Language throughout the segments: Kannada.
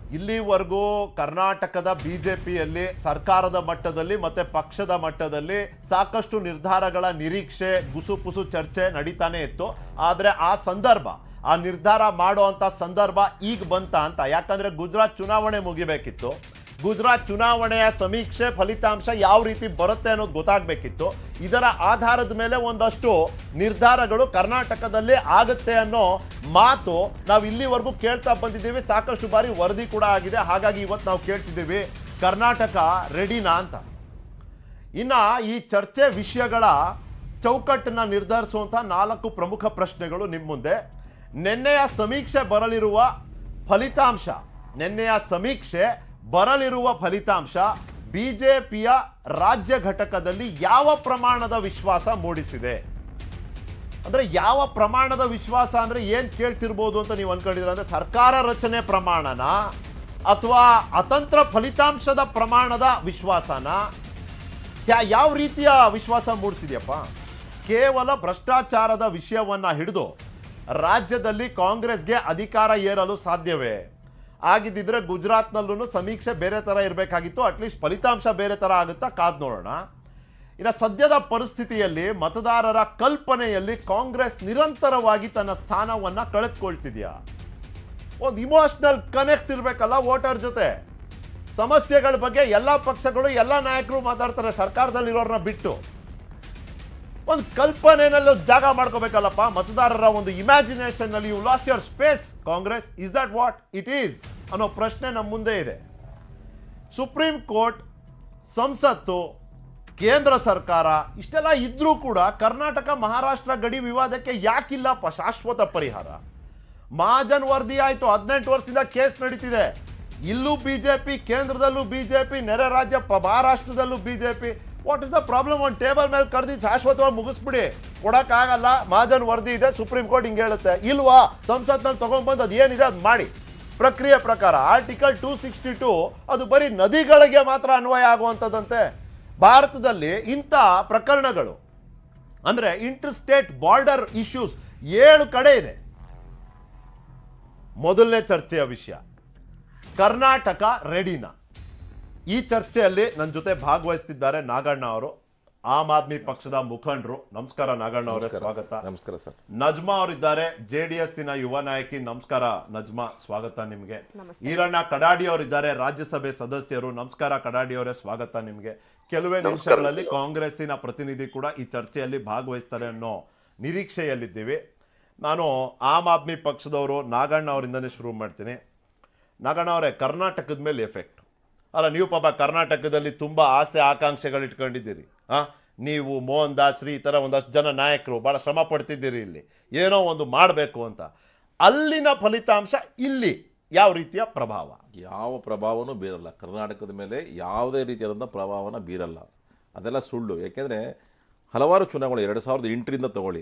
ಇಲ್ಲಿವರೆಗೂ ಕರ್ನಾಟಕದ ಬಿಜೆಪಿಯಲ್ಲಿ ಸರ್ಕಾರದ ಮಟ್ಟದಲ್ಲಿ ಮತ್ತೆ ಪಕ್ಷದ ಮಟ್ಟದಲ್ಲಿ ಸಾಕಷ್ಟು ನಿರ್ಧಾರಗಳ ನಿರೀಕ್ಷೆ ಗುಸುಪುಸು ಚರ್ಚೆ ನಡೀತಾನೆ ಇತ್ತು ಆದರೆ ಆ ಸಂದರ್ಭ ಆ ನಿರ್ಧಾರ ಮಾಡುವಂತ ಸಂದರ್ಭ ಈಗ ಬಂತ ಅಂತ ಯಾಕಂದ್ರೆ ಗುಜರಾತ್ ಚುನಾವಣೆ ಮುಗಿಬೇಕಿತ್ತು ಗುಜರಾತ್ ಚುನಾವಣೆಯ ಸಮೀಕ್ಷೆ ಫಲಿತಾಂಶ ಯಾವ ರೀತಿ ಬರುತ್ತೆ ಅನ್ನೋದು ಗೊತ್ತಾಗಬೇಕಿತ್ತು ಇದರ ಆಧಾರದ ಮೇಲೆ ಒಂದಷ್ಟು ನಿರ್ಧಾರಗಳು ಕರ್ನಾಟಕದಲ್ಲಿ ಆಗುತ್ತೆ ಅನ್ನೋ ಮಾತು ನಾವು ಇಲ್ಲಿವರೆಗೂ ಕೇಳ್ತಾ ಬಂದಿದ್ದೀವಿ ಸಾಕಷ್ಟು ಬಾರಿ ವರದಿ ಕೂಡ ಆಗಿದೆ ಹಾಗಾಗಿ ಇವತ್ತು ನಾವು ಕೇಳ್ತಿದ್ದೀವಿ ಕರ್ನಾಟಕ ರೆಡಿನಾ ಅಂತ ಇನ್ನ ಈ ಚರ್ಚೆ ವಿಷಯಗಳ ಚೌಕಟ್ಟನ್ನ ನಿರ್ಧರಿಸುವಂಥ ನಾಲ್ಕು ಪ್ರಮುಖ ಪ್ರಶ್ನೆಗಳು ನಿಮ್ಮ ಮುಂದೆ ನಿನ್ನೆಯ ಸಮೀಕ್ಷೆ ಬರಲಿರುವ ಫಲಿತಾಂಶ ನಿನ್ನೆಯ ಸಮೀಕ್ಷೆ ಬರಲಿರುವ ಫಲಿತಾಂಶ ಬಿಜೆಪಿಯ ರಾಜ್ಯ ಘಟಕದಲ್ಲಿ ಯಾವ ಪ್ರಮಾಣದ ವಿಶ್ವಾಸ ಮೂಡಿಸಿದೆ ಅಂದ್ರೆ ಯಾವ ಪ್ರಮಾಣದ ವಿಶ್ವಾಸ ಅಂದ್ರೆ ಏನ್ ಕೇಳ್ತಿರ್ಬೋದು ಅಂತ ನೀವು ಅನ್ಕೊಂಡಿದ್ರ ಅಂದ್ರೆ ಸರ್ಕಾರ ರಚನೆ ಪ್ರಮಾಣನ ಅಥವಾ ಅತಂತ್ರ ಫಲಿತಾಂಶದ ಪ್ರಮಾಣದ ವಿಶ್ವಾಸನ ಯಾ- ಯಾವ ರೀತಿಯ ವಿಶ್ವಾಸ ಮೂಡಿಸಿದ್ಯಪ್ಪ ಕೇವಲ ಭ್ರಷ್ಟಾಚಾರದ ವಿಷಯವನ್ನ ಹಿಡಿದು ರಾಜ್ಯದಲ್ಲಿ ಕಾಂಗ್ರೆಸ್ಗೆ ಅಧಿಕಾರ ಏರಲು ಸಾಧ್ಯವೇ ಆಗಿದ್ದಿದ್ರೆ ಗುಜರಾತ್ನಲ್ಲೂ ಸಮೀಕ್ಷೆ ಬೇರೆ ಥರ ಇರಬೇಕಾಗಿತ್ತು ಅಟ್ಲೀಸ್ಟ್ ಫಲಿತಾಂಶ ಬೇರೆ ಥರ ಆಗುತ್ತಾ ಕಾದ್ ನೋಡೋಣ ಇನ್ನು ಸದ್ಯದ ಪರಿಸ್ಥಿತಿಯಲ್ಲಿ ಮತದಾರರ ಕಲ್ಪನೆಯಲ್ಲಿ ಕಾಂಗ್ರೆಸ್ ನಿರಂತರವಾಗಿ ತನ್ನ ಸ್ಥಾನವನ್ನ ಕಳೆದುಕೊಳ್ತಿದ್ಯಾ ಒಂದು ಇಮೋಷನಲ್ ಕನೆಕ್ಟ್ ಇರಬೇಕಲ್ಲ ವೋಟರ್ ಜೊತೆ ಸಮಸ್ಯೆಗಳ ಬಗ್ಗೆ ಎಲ್ಲ ಪಕ್ಷಗಳು ಎಲ್ಲ ನಾಯಕರು ಮಾತಾಡ್ತಾರೆ ಸರ್ಕಾರದಲ್ಲಿರೋರನ್ನ ಬಿಟ್ಟು ಒಂದು ಕಲ್ಪನೆನಲ್ಲಿ ಒಂದು ಜಾಗ ಮಾಡ್ಕೋಬೇಕಲ್ಲಪ್ಪ ಮತದಾರರ ಒಂದು ಇಮ್ಯಾಜಿನೇಷನ್ ನಲ್ಲಿ you lost your space Congress is that what it is ಅನ್ನೋ ಪ್ರಶ್ನೆ ನಮ್ಮ ಮುಂದೆ ಇದೆ ಸುಪ್ರೀಂ ಕೋರ್ಟ್ ಸಂಸತ್ತು ಕೇಂದ್ರ ಸರ್ಕಾರ ಇಷ್ಟೆಲ್ಲ ಇದ್ರೂ ಕೂಡ ಕರ್ನಾಟಕ ಮಹಾರಾಷ್ಟ್ರ ಗಡಿ ವಿವಾದಕ್ಕೆ ಯಾಕಿಲ್ಲಪ್ಪ ಶಾಶ್ವತ ಪರಿಹಾರ ಮಹಾಜನ್ ವರದಿ ಆಯ್ತು ಹದಿನೆಂಟು ವರ್ಷದಿಂದ ಕೇಸ್ ನಡೀತಿದೆ ಇಲ್ಲೂ ಬಿಜೆಪಿ ಕೇಂದ್ರದಲ್ಲೂ ಬಿಜೆಪಿ ನೆರೆ ರಾಜ್ಯ ಪ- ಮಹಾರಾಷ್ಟ್ರದಲ್ಲೂ BJP what is the problem ಒಂದು ಟೇಬಲ್ ಮೇಲೆ ಕರೆದಿ ಶಾಶ್ವತವಾಗಿ ಮುಗಿಸ್ಬಿಡಿ ಕೊಡಕ್ಕಾಗಲ್ಲ ಮಹಾಜನ್ ವರದಿ ಇದೆ ಸುಪ್ರೀಂ ಕೋರ್ಟ್ ಹಿಂಗೆ ಹೇಳುತ್ತೆ ಇಲ್ವಾ ಸಂಸತ್ನಲ್ಲಿ ತಗೊಂಡ್ಬಂದು ಅದು ಏನಿದೆ ಅದು ಮಾಡಿ ಪ್ರಕ್ರಿಯೆ ಪ್ರಕಾರ ಆರ್ಟಿಕಲ್ ಟೂ ಸಿಕ್ಸ್ಟಿ ಟು ಅದು ಬರೀ ನದಿಗಳಿಗೆ ಮಾತ್ರ ಅನ್ವಯ ಆಗುವಂಥದ್ದಂತೆ ಭಾರತದಲ್ಲಿ ಇಂಥ ಪ್ರಕರಣಗಳು ಅಂದರೆ ಇಂಟರ್ ಸ್ಟೇಟ್ ಬಾರ್ಡರ್ ಇಶ್ಯೂಸ್ ಏಳು ಕಡೆ ಇದೆ ಮೊದಲನೇ ಚರ್ಚೆಯ ವಿಷಯ ಕರ್ನಾಟಕ ರೆಡಿನಾ ಈ ಚರ್ಚೆಯಲ್ಲಿ ನನ್ನ ಜೊತೆ ಭಾಗವಹಿಸ್ತಿದ್ದಾರೆ ನಾಗಣ್ಣ ಅವರು ಆಮ್ ಆದ್ಮಿ ಪಕ್ಷದ ಮುಖಂಡರು ನಮಸ್ಕಾರ ನಾಗಣ್ಣ ಅವರೇ ಸ್ವಾಗತ ನಮಸ್ಕಾರ ಸರ್ ನಜ್ಮಾ ಅವರಿದ್ದಾರೆ ಜೆ ಡಿ ಎಸ್ ಯುವ ನಾಯಕಿ ನಮಸ್ಕಾರ ನಜ್ಮಾ ಸ್ವಾಗತ ನಿಮಗೆ ಈರಣ್ಣ ಕಡಾಡಿ ಅವರಿದ್ದಾರೆ ರಾಜ್ಯಸಭೆ ಸದಸ್ಯರು ನಮಸ್ಕಾರ ಕಡಾಡಿ ಅವರೇ ಸ್ವಾಗತ ನಿಮಗೆ ಕೆಲವೇ ನಿಮಿಷಗಳಲ್ಲಿ ಕಾಂಗ್ರೆಸ್ಸಿನ ಪ್ರತಿನಿಧಿ ಕೂಡ ಈ ಚರ್ಚೆಯಲ್ಲಿ ಭಾಗವಹಿಸ್ತಾರೆ ಅನ್ನೋ ನಿರೀಕ್ಷೆಯಲ್ಲಿದ್ದೀವಿ ನಾನು ಆಮ್ ಆದ್ಮಿ ಪಕ್ಷದವರು ನಾಗಣ್ಣ ಅವರಿಂದನೇ ಶುರು ಮಾಡ್ತೀನಿ ನಾಗಣ್ಣ ಅವರೇ ಕರ್ನಾಟಕದ ಮೇಲೆ ಎಫೆಕ್ಟ್ ಅಲ್ಲ ನೀವು ಪಾಪ ಕರ್ನಾಟಕದಲ್ಲಿ ತುಂಬ ಆಸೆ ಆಕಾಂಕ್ಷೆಗಳು ಇಟ್ಕೊಂಡಿದ್ದೀರಿ ಆ ನೀವು ಮೋಹನ್ ದಾಸ್ರಿ ಈ ಥರ ಒಂದಷ್ಟು ಜನ ನಾಯಕರು ಭಾಳ ಶ್ರಮ ಪಡ್ತಿದ್ದೀರಿ ಇಲ್ಲಿ ಏನೋ ಒಂದು ಮಾಡಬೇಕು ಅಂತ ಅಲ್ಲಿನ ಫಲಿತಾಂಶ ಇಲ್ಲಿ ಯಾವ ರೀತಿಯ ಪ್ರಭಾವ ಯಾವ ಪ್ರಭಾವನೂ ಬೀರಲ್ಲ ಕರ್ನಾಟಕದ ಮೇಲೆ ಯಾವುದೇ ರೀತಿಯಾದಂಥ ಪ್ರಭಾವನ ಬೀರಲ್ಲ ಅದೆಲ್ಲ ಸುಳ್ಳು ಯಾಕೆಂದರೆ ಹಲವಾರು ಚುನಾವಣೆ ಎರಡು ಸಾವಿರದ ಎಂಟರಿಂದ ತಗೊಳ್ಳಿ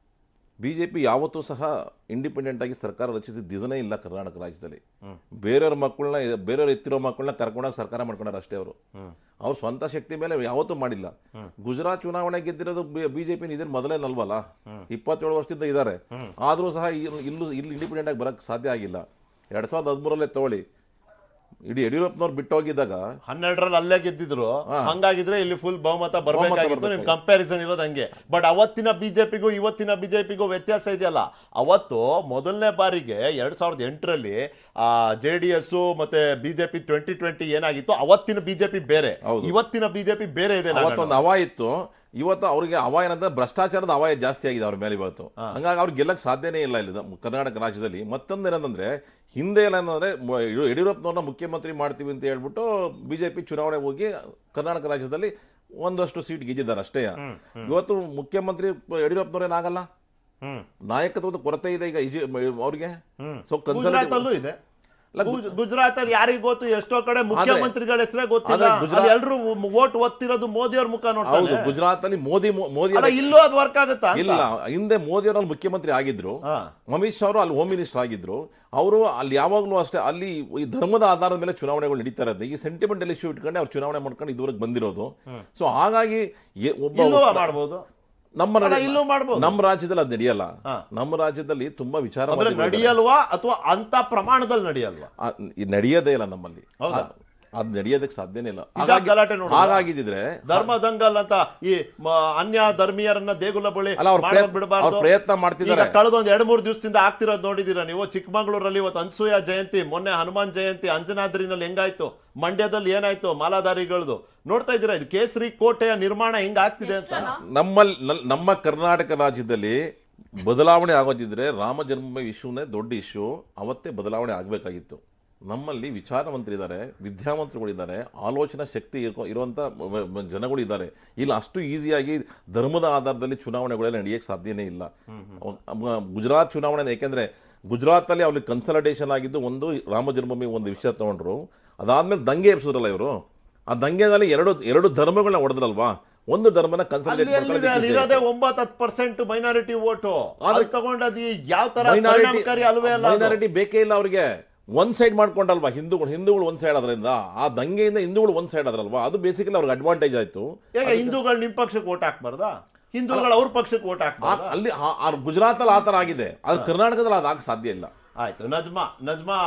ಬಿ ಜೆ ಪಿ ಯಾವತ್ತೂ ಸಹ ಇಂಡಿಪೆಂಡೆಂಟ್ ಆಗಿ ಸರ್ಕಾರ ರಚಿಸಿದ ದಿನನೇ ಇಲ್ಲ ಕರ್ನಾಟಕ ರಾಜ್ಯದಲ್ಲಿ ಬೇರೆಯವ್ರ ಮಕ್ಕಳನ್ನ ಬೇರೆಯವ್ರು ಎತ್ತಿರೋ ಮಕ್ಕಳನ್ನ ಕರ್ಕೊಂಡೋಗಿ ಸರ್ಕಾರ ಮಾಡ್ಕೊಂಡಾರ ಅಷ್ಟೇ ಅವರು ಅವ್ರ ಸ್ವಂತ ಶಕ್ತಿ ಮೇಲೆ ಯಾವತ್ತೂ ಮಾಡಿಲ್ಲ ಗುಜರಾತ್ ಚುನಾವಣೆ ಗೆದ್ದಿರೋದು ಬಿಜೆಪಿ ಇದೇ ಮೊದಲೇ ಅಲ್ವಲ್ಲ ಇಪ್ಪತ್ತೇಳು ವರ್ಷದಿಂದ ಇದ್ದಾರೆ ಆದರೂ ಸಹ ಇಲ್- ಇಲ್ಲೂ ಇಲ್ಲಿ ಇಂಡಿಪೆಂಡೆಂಟ್ ಆಗಿ ಬರಕ್ಕೆ ಸಾಧ್ಯ ಆಗಿಲ್ಲ ಎರಡ್ ಸಾವಿರದ ಹದಿಮೂರಲ್ಲೇ ತಗೊಳ್ಳಿ ಇಡೀ ಯಡಿಯೂರಪ್ಪನವ್ರು ಬಿಟ್ಟೋಗಿದ್ದಾಗ ಹನ್ನೆರಡರಲ್ಲಿ ಅಲ್ಲೇ ಗೆದ್ದಿದ್ರು ಹಂಗಾಗಿದ್ರೆ ಇಲ್ಲಿ ಫುಲ್ ಬಹುಮತ ಬರಬೇಕಾಗಿತ್ತು ನಿಮ್ ಬರ್ಬೇಕಾಗಿತ್ತು. ಕಂಪ್ಯಾರಿಸನ್ ಇರೋದು ಹಂಗೆ ಬಟ್ ಅವತ್ತಿನ ಬಿಜೆಪಿಗೂ ಇವತ್ತಿನ ಬಿಜೆಪಿಗೂ ವ್ಯತ್ಯಾಸ ಇದೆಯಲ್ಲ ಅವತ್ತು ಮೊದಲನೇ ಬಾರಿಗೆ ಎರಡ್ ಸಾವಿರದ ಎಂಟರಲ್ಲಿ ಜೆ ಡಿ ಎಸ್ ಮತ್ತೆ ಬಿಜೆಪಿ ಟ್ವೆಂಟಿ ಟ್ವೆಂಟಿ ಏನಾಗಿತ್ತು ಅವತ್ತಿನ ಬಿಜೆಪಿ ಬೇರೆ ಹೌದು. ಇವತ್ತಿನ ಬಿಜೆಪಿ ಬೇರೆ ಇದೆ ನಾಗಣ್ಣ. ಅವತ್ತೊಂದು ಹವಾ ಇತ್ತು ಇವತ್ತು ಅವ್ರಿಗೆ ಹವಾ ಏನಂದ್ರೆ ಭ್ರಷ್ಟಾಚಾರದ ಹವಾ ಜಾಸ್ತಿ ಆಗಿದೆ ಅವ್ರ ಮೇಲೆ ಇವತ್ತು ಹಂಗಾಗಿ ಅವ್ರಿಗೆ ಗೆಲ್ಲಕ್ಕೆ ಸಾಧ್ಯನೇ ಇಲ್ಲ ಇಲ್ಲಿ ನಮ್ಮ ಕರ್ನಾಟಕ ರಾಜ್ಯದಲ್ಲಿ ಮತ್ತೊಂದು ಏನಂದ್ರೆ ಹಿಂದೆ ಏನಂದ್ರೆ ಮ- ಯಡಿಯೂರಪ್ಪನವ್ರನ್ನ ಯಡಿಯೂರಪ್ಪನವ್ರನ್ನ ಮುಖ್ಯಮಂತ್ರಿ ಮಾಡ್ತೀವಿ ಅಂತ ಹೇಳ್ಬಿಟ್ಟು ಬಿಜೆಪಿ ಚುನಾವಣೆ ಹೋಗಿ ಕರ್ನಾಟಕ ರಾಜ್ಯದಲ್ಲಿ ಒಂದಷ್ಟು ಸೀಟ್ ಗೆದ್ದಿದ್ದಾರೆ ಅಷ್ಟೇ ಇವತ್ತು ಮುಖ್ಯಮಂತ್ರಿ ಯಡಿಯೂರಪ್ಪನವ್ರೇನಾಗಲ್ಲ ಹ್ಮ್ ನಾಯಕತ್ವದ ಕೊರತೆ ಇದೆ ಈಗ ಇಜಿ- ಅವ್ರಿಗೆ ಸೊ ಗುಜರಾತ್ ಅಲ್ಲೂ ಇದೆ ಅಲ್ಲ, ಗುಜ್- ಗುಜರಾತ್ ಅಲ್ಲಿ ಯಾರಿಗ್ ಗೊತ್ತು ಎಷ್ಟೋ ಕಡೆ ಮುಖ್ಯಮಂತ್ರಿಗಳ ಹೆಸರೇ ಗೊತ್ತಿಲ್ಲ ಆದ್ರೆ ಗುಜರಾತ್- ಎಲ್ರು ವೋಟ್ ಒತ್ತಿರೋದು ಮೋದಿ ಅವ್ರ ಮುಖ ಹೌದು ನೋಡ್ತಾರೆ ಗುಜರಾತ್ ಅಲ್ಲಿ ಮೋದಿ ಮೋ- ಮೋದಿ ಅಲ್ಲ ಇಲ್ಲೂ ಅದು ವರ್ಕ್ ಆಗುತ್ತಾ ಅಂತ? ಇಲ್ಲ ಹಿಂದೆ ಮೋದಿ ಅವರು ಮುಖ್ಯಮಂತ್ರಿ ಆಗಿದ್ರು ಹಾ. ಅಮಿತ್ ಶಾ ಅವರು ಅಲ್ಲಿ ಹೋಮ್ ಮಿನಿಸ್ಟರ್ ಆಗಿದ್ರು ಅವರು ಅಲ್ಲಿ ಯಾವಾಗಲೂ ಅಷ್ಟೇ ಅಲ್ಲಿ ಈ ಧರ್ಮದ ಆಧಾರದ ಮೇಲೆ ಚುನಾವಣೆಗಳು ನಡೀತಾ ಇರೋದು ಈ ಸೆಂಟಿಮೆಂಟಲ್ ಇಶ್ಯೂ ಇಟ್ಕೊಂಡು ಅವ್ರು ಚುನಾವಣೆ ಮಾಡ್ಕೊಂಡು ಇದುವರೆಗೆ ಬಂದಿರೋದು ಸೊ ಹಾಗಾಗಿ ಎ- ಒಬ್ಬ ಇಲ್ಲೂ ಮಾಡ್ಬೋದು ನಮ್ಮ ಅಲ್ಲ, ನಡೆ- ಇಲ್ಲೂ ಮಾಡ್ಬೋದು. ನಮ್ಮ ರಾಜ್ಯದಲ್ಲಿ ಅದು ನಡೆಯಲ್ಲ ಹಾ. ನಮ್ಮ ರಾಜ್ಯದಲ್ಲಿ ತುಂಬಾ ವಿಚಾರ ಅಂದ್ರೆ ನಡೆಯಲ್ವಾ ಅಥವಾ ಅಂತ ಪ್ರಮಾಣದಲ್ಲಿ ನಡೆಯಲ್ವಾ ಆ, ಈ ನಡೆಯೋದೇ ಇಲ್ಲ ನಮ್ಮಲ್ಲಿ ಹೌದಾ? ಆ- ಅದು ನಡೆಯೋದಕ್ಕೆ ಸಾಧ್ಯನೇ ಇಲ್ಲ ಇದಾಗ ಗಲಾಟೆ ನೋಡಿದ್ರಾ? ಹಾಗಾಗಿದ್ದಿದ್ರೆ ಧರ್ಮ ದಂಗಲ್ ಅಂತ ಈ ಮ- ಅನ್ಯ ಧರ್ಮೀಯರನ್ನ ದೇಗುಲ ಬಳಿ ಅಲ್ಲ, ಅವ್ರು ಮಾಡೋದ್ ಪ್ರಯತ್ನ- ಬಿಡಬಾರ್ದು ಅವ್ರು ಪ್ರಯತ್ನ ಮಾಡ್ತಿದ್ದಾರೆ. ಈಗ ಕಳೆದ ಒಂದ್ ಎರಡ್ ಮೂರು ದಿವಸದಿಂದ ಆಗ್ತಿರೋದು ನೋಡಿದೀರಾ ನೀವು ಚಿಕ್ಕಮಗಳೂರಲ್ಲಿ ಇವತ್ತು ಅನ್ಸೂಯ ಜಯಂತಿ ಮೊನ್ನೆ ಹನುಮಾನ್ ಜಯಂತಿ ಅಂಜನಾದ್ರಿನಲ್ಲಿ ಹೆಂಗಾಯ್ತು ಮಂಡ್ಯದಲ್ಲಿ ಏನಾಯ್ತು ಮಾಲಾಧಾರಿಗಳದು ನೋಡ್ತಾ ಇದ್ದೀರಾ ಇದು ಕೇಸರಿ ಕೋಟೆಯ ನಿರ್ಮಾಣ ಹೆಂಗ್ ಆಗ್ತಿದೆ ಅಂತ ನಮ್ಮಲ್ಲಿ ನಲ್- ನಮ್ಮ ಕರ್ನಾಟಕ ರಾಜ್ಯದಲ್ಲಿ ಬದಲಾವಣೆ ಆಗೋದಿದ್ರೆ ರಾಮ ಜನ್ಮಭೂಮಿ ಇಶ್ಯೂನೇ ದೊಡ್ಡ ಇಶ್ಯೂ ಅವತ್ತೇ ಬದಲಾವಣೆ ಆಗಬೇಕಾಗಿತ್ತು ನಮ್ಮಲ್ಲಿ ವಿಚಾರವಂತರಿದ್ದಾರೆ ವಿದ್ಯಾವಂತರುಗಳಿದ್ದಾರೆ ಆಲೋಚನಾ ಶಕ್ತಿ ಇರೋ ಇರುವಂಥ ಜನಗಳು ಇದ್ದಾರೆ ಇಲ್ಲ ಅಷ್ಟು ಈಸಿಯಾಗಿ ಧರ್ಮದ ಆಧಾರದಲ್ಲಿ ಚುನಾವಣೆಗಳೆಲ್ಲ ನಡೆಯಕ್ಕೆ ಸಾಧ್ಯನೇ ಇಲ್ಲ ಅವ್- ಗುಜರಾತ್ ಚುನಾವಣೆ ಯಾಕೆಂದರೆ ಗುಜರಾತಲ್ಲಿ ಅವ್ರಿಗೆ ಕನ್ಸಲ್ಟೇಷನ್ ಆಗಿದ್ದು ಒಂದು ರಾಮ ಜನ್ಮಭೂಮಿ ಒಂದು ವಿಷಯ ತಗೊಂಡ್ರು ಅದಾದ್ಮೇಲೆ ದಂಗೆ ಎಬ್ಸಿದ್ರಲ್ಲ ಇವರು ಆ ದಂಗೆದಲ್ಲಿ ಎರಡು ಎರಡು ಧರ್ಮಗಳನ್ನ ಹೊಡೆದ್ರಲ್ವಾ ಒಂದು ಧರ್ಮನ ಅಲ್ಲಿ ಕನ್ಸಲ್ಟೇಟ್ ಎಲ್ಲಿದೆ ಅಲ್ಲಿ ಇರೋದೇ ಒಂಬತ್ತು ಹತ್ತು ಪರ್ಸೆಂಟ್ ಮೈನಾರಿಟಿ ಓಟು ಅದು ತಗೊಂಡದ್ ಯಾವ ತರ ಪರಿಣಾಮಕಾರಿ ಅಲ್ವೇ ಅಲ್ಲ ಅದು. ಮೈನಾರಿಟಿ ಬೇಕೇ ಇಲ್ಲ ಅವರಿಗೆ ಒಂದ್ ಸೈಡ್ ಮಾಡ್ಕೊಂಡಲ್ವಾ ಹಿಂದೂಗಳು ಹಿಂದೂಗಳು ಒಂದ್ ಸೈಡ್ ಅದರಿಂದ ಆ ದಂಗೆಯಿಂದ ಹಿಂದೂಗಳು ಒಂದ್ ಸೈಡ್ ಆದ್ರಲ್ವಾ ಅದು ಬೇಸಿಕಲಿ ಅವ್ರಿಗೆ ಅಡ್ವಾಂಟೇಜ್ ಆಯ್ತು ಹೇಗೆ ಹಿಂದೂಗಳು ನಿಮ್ ಪಕ್ಷಕ್ಕೆ ಓಟ್ ಹಾಕ್ಬಾರ್ದಾ ಹಿಂದೂಗಳು ಅವ್ರ ಪಕ್ಷಕ್ಕೆ ಓಟ್ ಆ- ಹಾಕ್ಬಾರ್ದಾ ಅಲ್ಲಿ ಆ- ಆ ಗುಜರಾತಲ್ಲಿ ಆ ಥರ ಆಗಿದೆ ಅದು ಕರ್ನಾಟಕದಲ್ಲಿ ಅದಾಗಕ್ಕೆ ಸಾಧ್ಯ ಇಲ್ಲ ಆಯ್ತು Najma Najma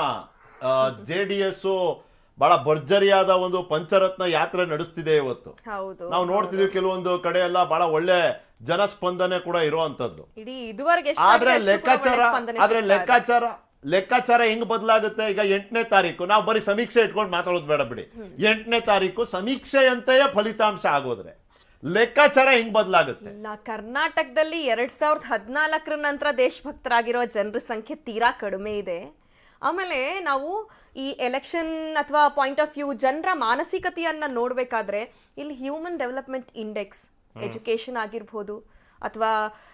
J D S ಬಹಳ ಭರ್ಜರಿಯಾದ ಒಂದು ಪಂಚರತ್ನ ಯಾತ್ರೆ ನಡೆಸ್ತಿದೆ ಇವತ್ತು ಹೌದು ನಾವು ನೋಡ್ತಿದೀವಿ ಕೆಲವೊಂದು ಕಡೆ ಎಲ್ಲ ಬಹಳ ಒಳ್ಳೆ ಜನಸ್ಪಂದನೆ ಕೂಡ ಇರುವಂತದ್ದು ಇಡೀ ಇದುವರೆಗೆ ಆದ್ರೆ ಎಷ್ಟಾಗಿದೆ ಅಷ್ಟು ಕೂಡ ಲೆಕ್ಕಾಚಾರ ಒಳ್ಳೆ ಸ್ಪಂದನೆ ಆದ್ರೆ ಸಿಗ್ತಾ ಇದೆ. ಲೆಕ್ಕಾಚಾರ ಲೆಕ್ಕಾಚಾರ ಹೆಂಗ್ ಬದಲಾಗುತ್ತೆ ಈಗ ಎಂಟನೇ ತಾರೀಕು ನಾವು ಬರೀ ಸಮೀಕ್ಷೆ ಇಟ್ಕೊಂಡು ಮಾತಾಡೋದು ಬೇಡ ಬಿಡಿ ಎಂಟನೇ ತಾರೀಕು ಸಮೀಕ್ಷೆಯಂತೆಯೇ ಫಲಿತಾಂಶ ಆಗೋದ್ರೆ ಲೆಕ್ಕಾಚಾರ ಹೆಂಗ್ ಬದಲಾಗುತ್ತೆ ಇಲ್ಲ ಕರ್ನಾಟಕದಲ್ಲಿ ಎರಡ್ ಸಾವಿರದ ಹದಿನಾಲ್ಕರ ನಂತರ ದೇಶಭಕ್ತರಾಗಿರೋ ಜನರ ಸಂಖ್ಯೆ ತೀರಾ ಕಡಿಮೆ ಇದೆ ಆಮೇಲೆ ನಾವು ಈ ಎಲೆಕ್ಷನ್ ಅಥವಾ ಪಾಯಿಂಟ್ ಆಫ್ ವ್ಯೂ ಜನರ ಮಾನಸಿಕತೆಯನ್ನ ನೋಡ್ಬೇಕಾದ್ರೆ ಇಲ್ಲಿ ಹ್ಯೂಮನ್ ಡೆವಲಪ್ಮೆಂಟ್ ಇಂಡೆಕ್ಸ್ ಎಜುಕೇಶನ್ ಆಗಿರ್ಬೋದು ಅಥವಾ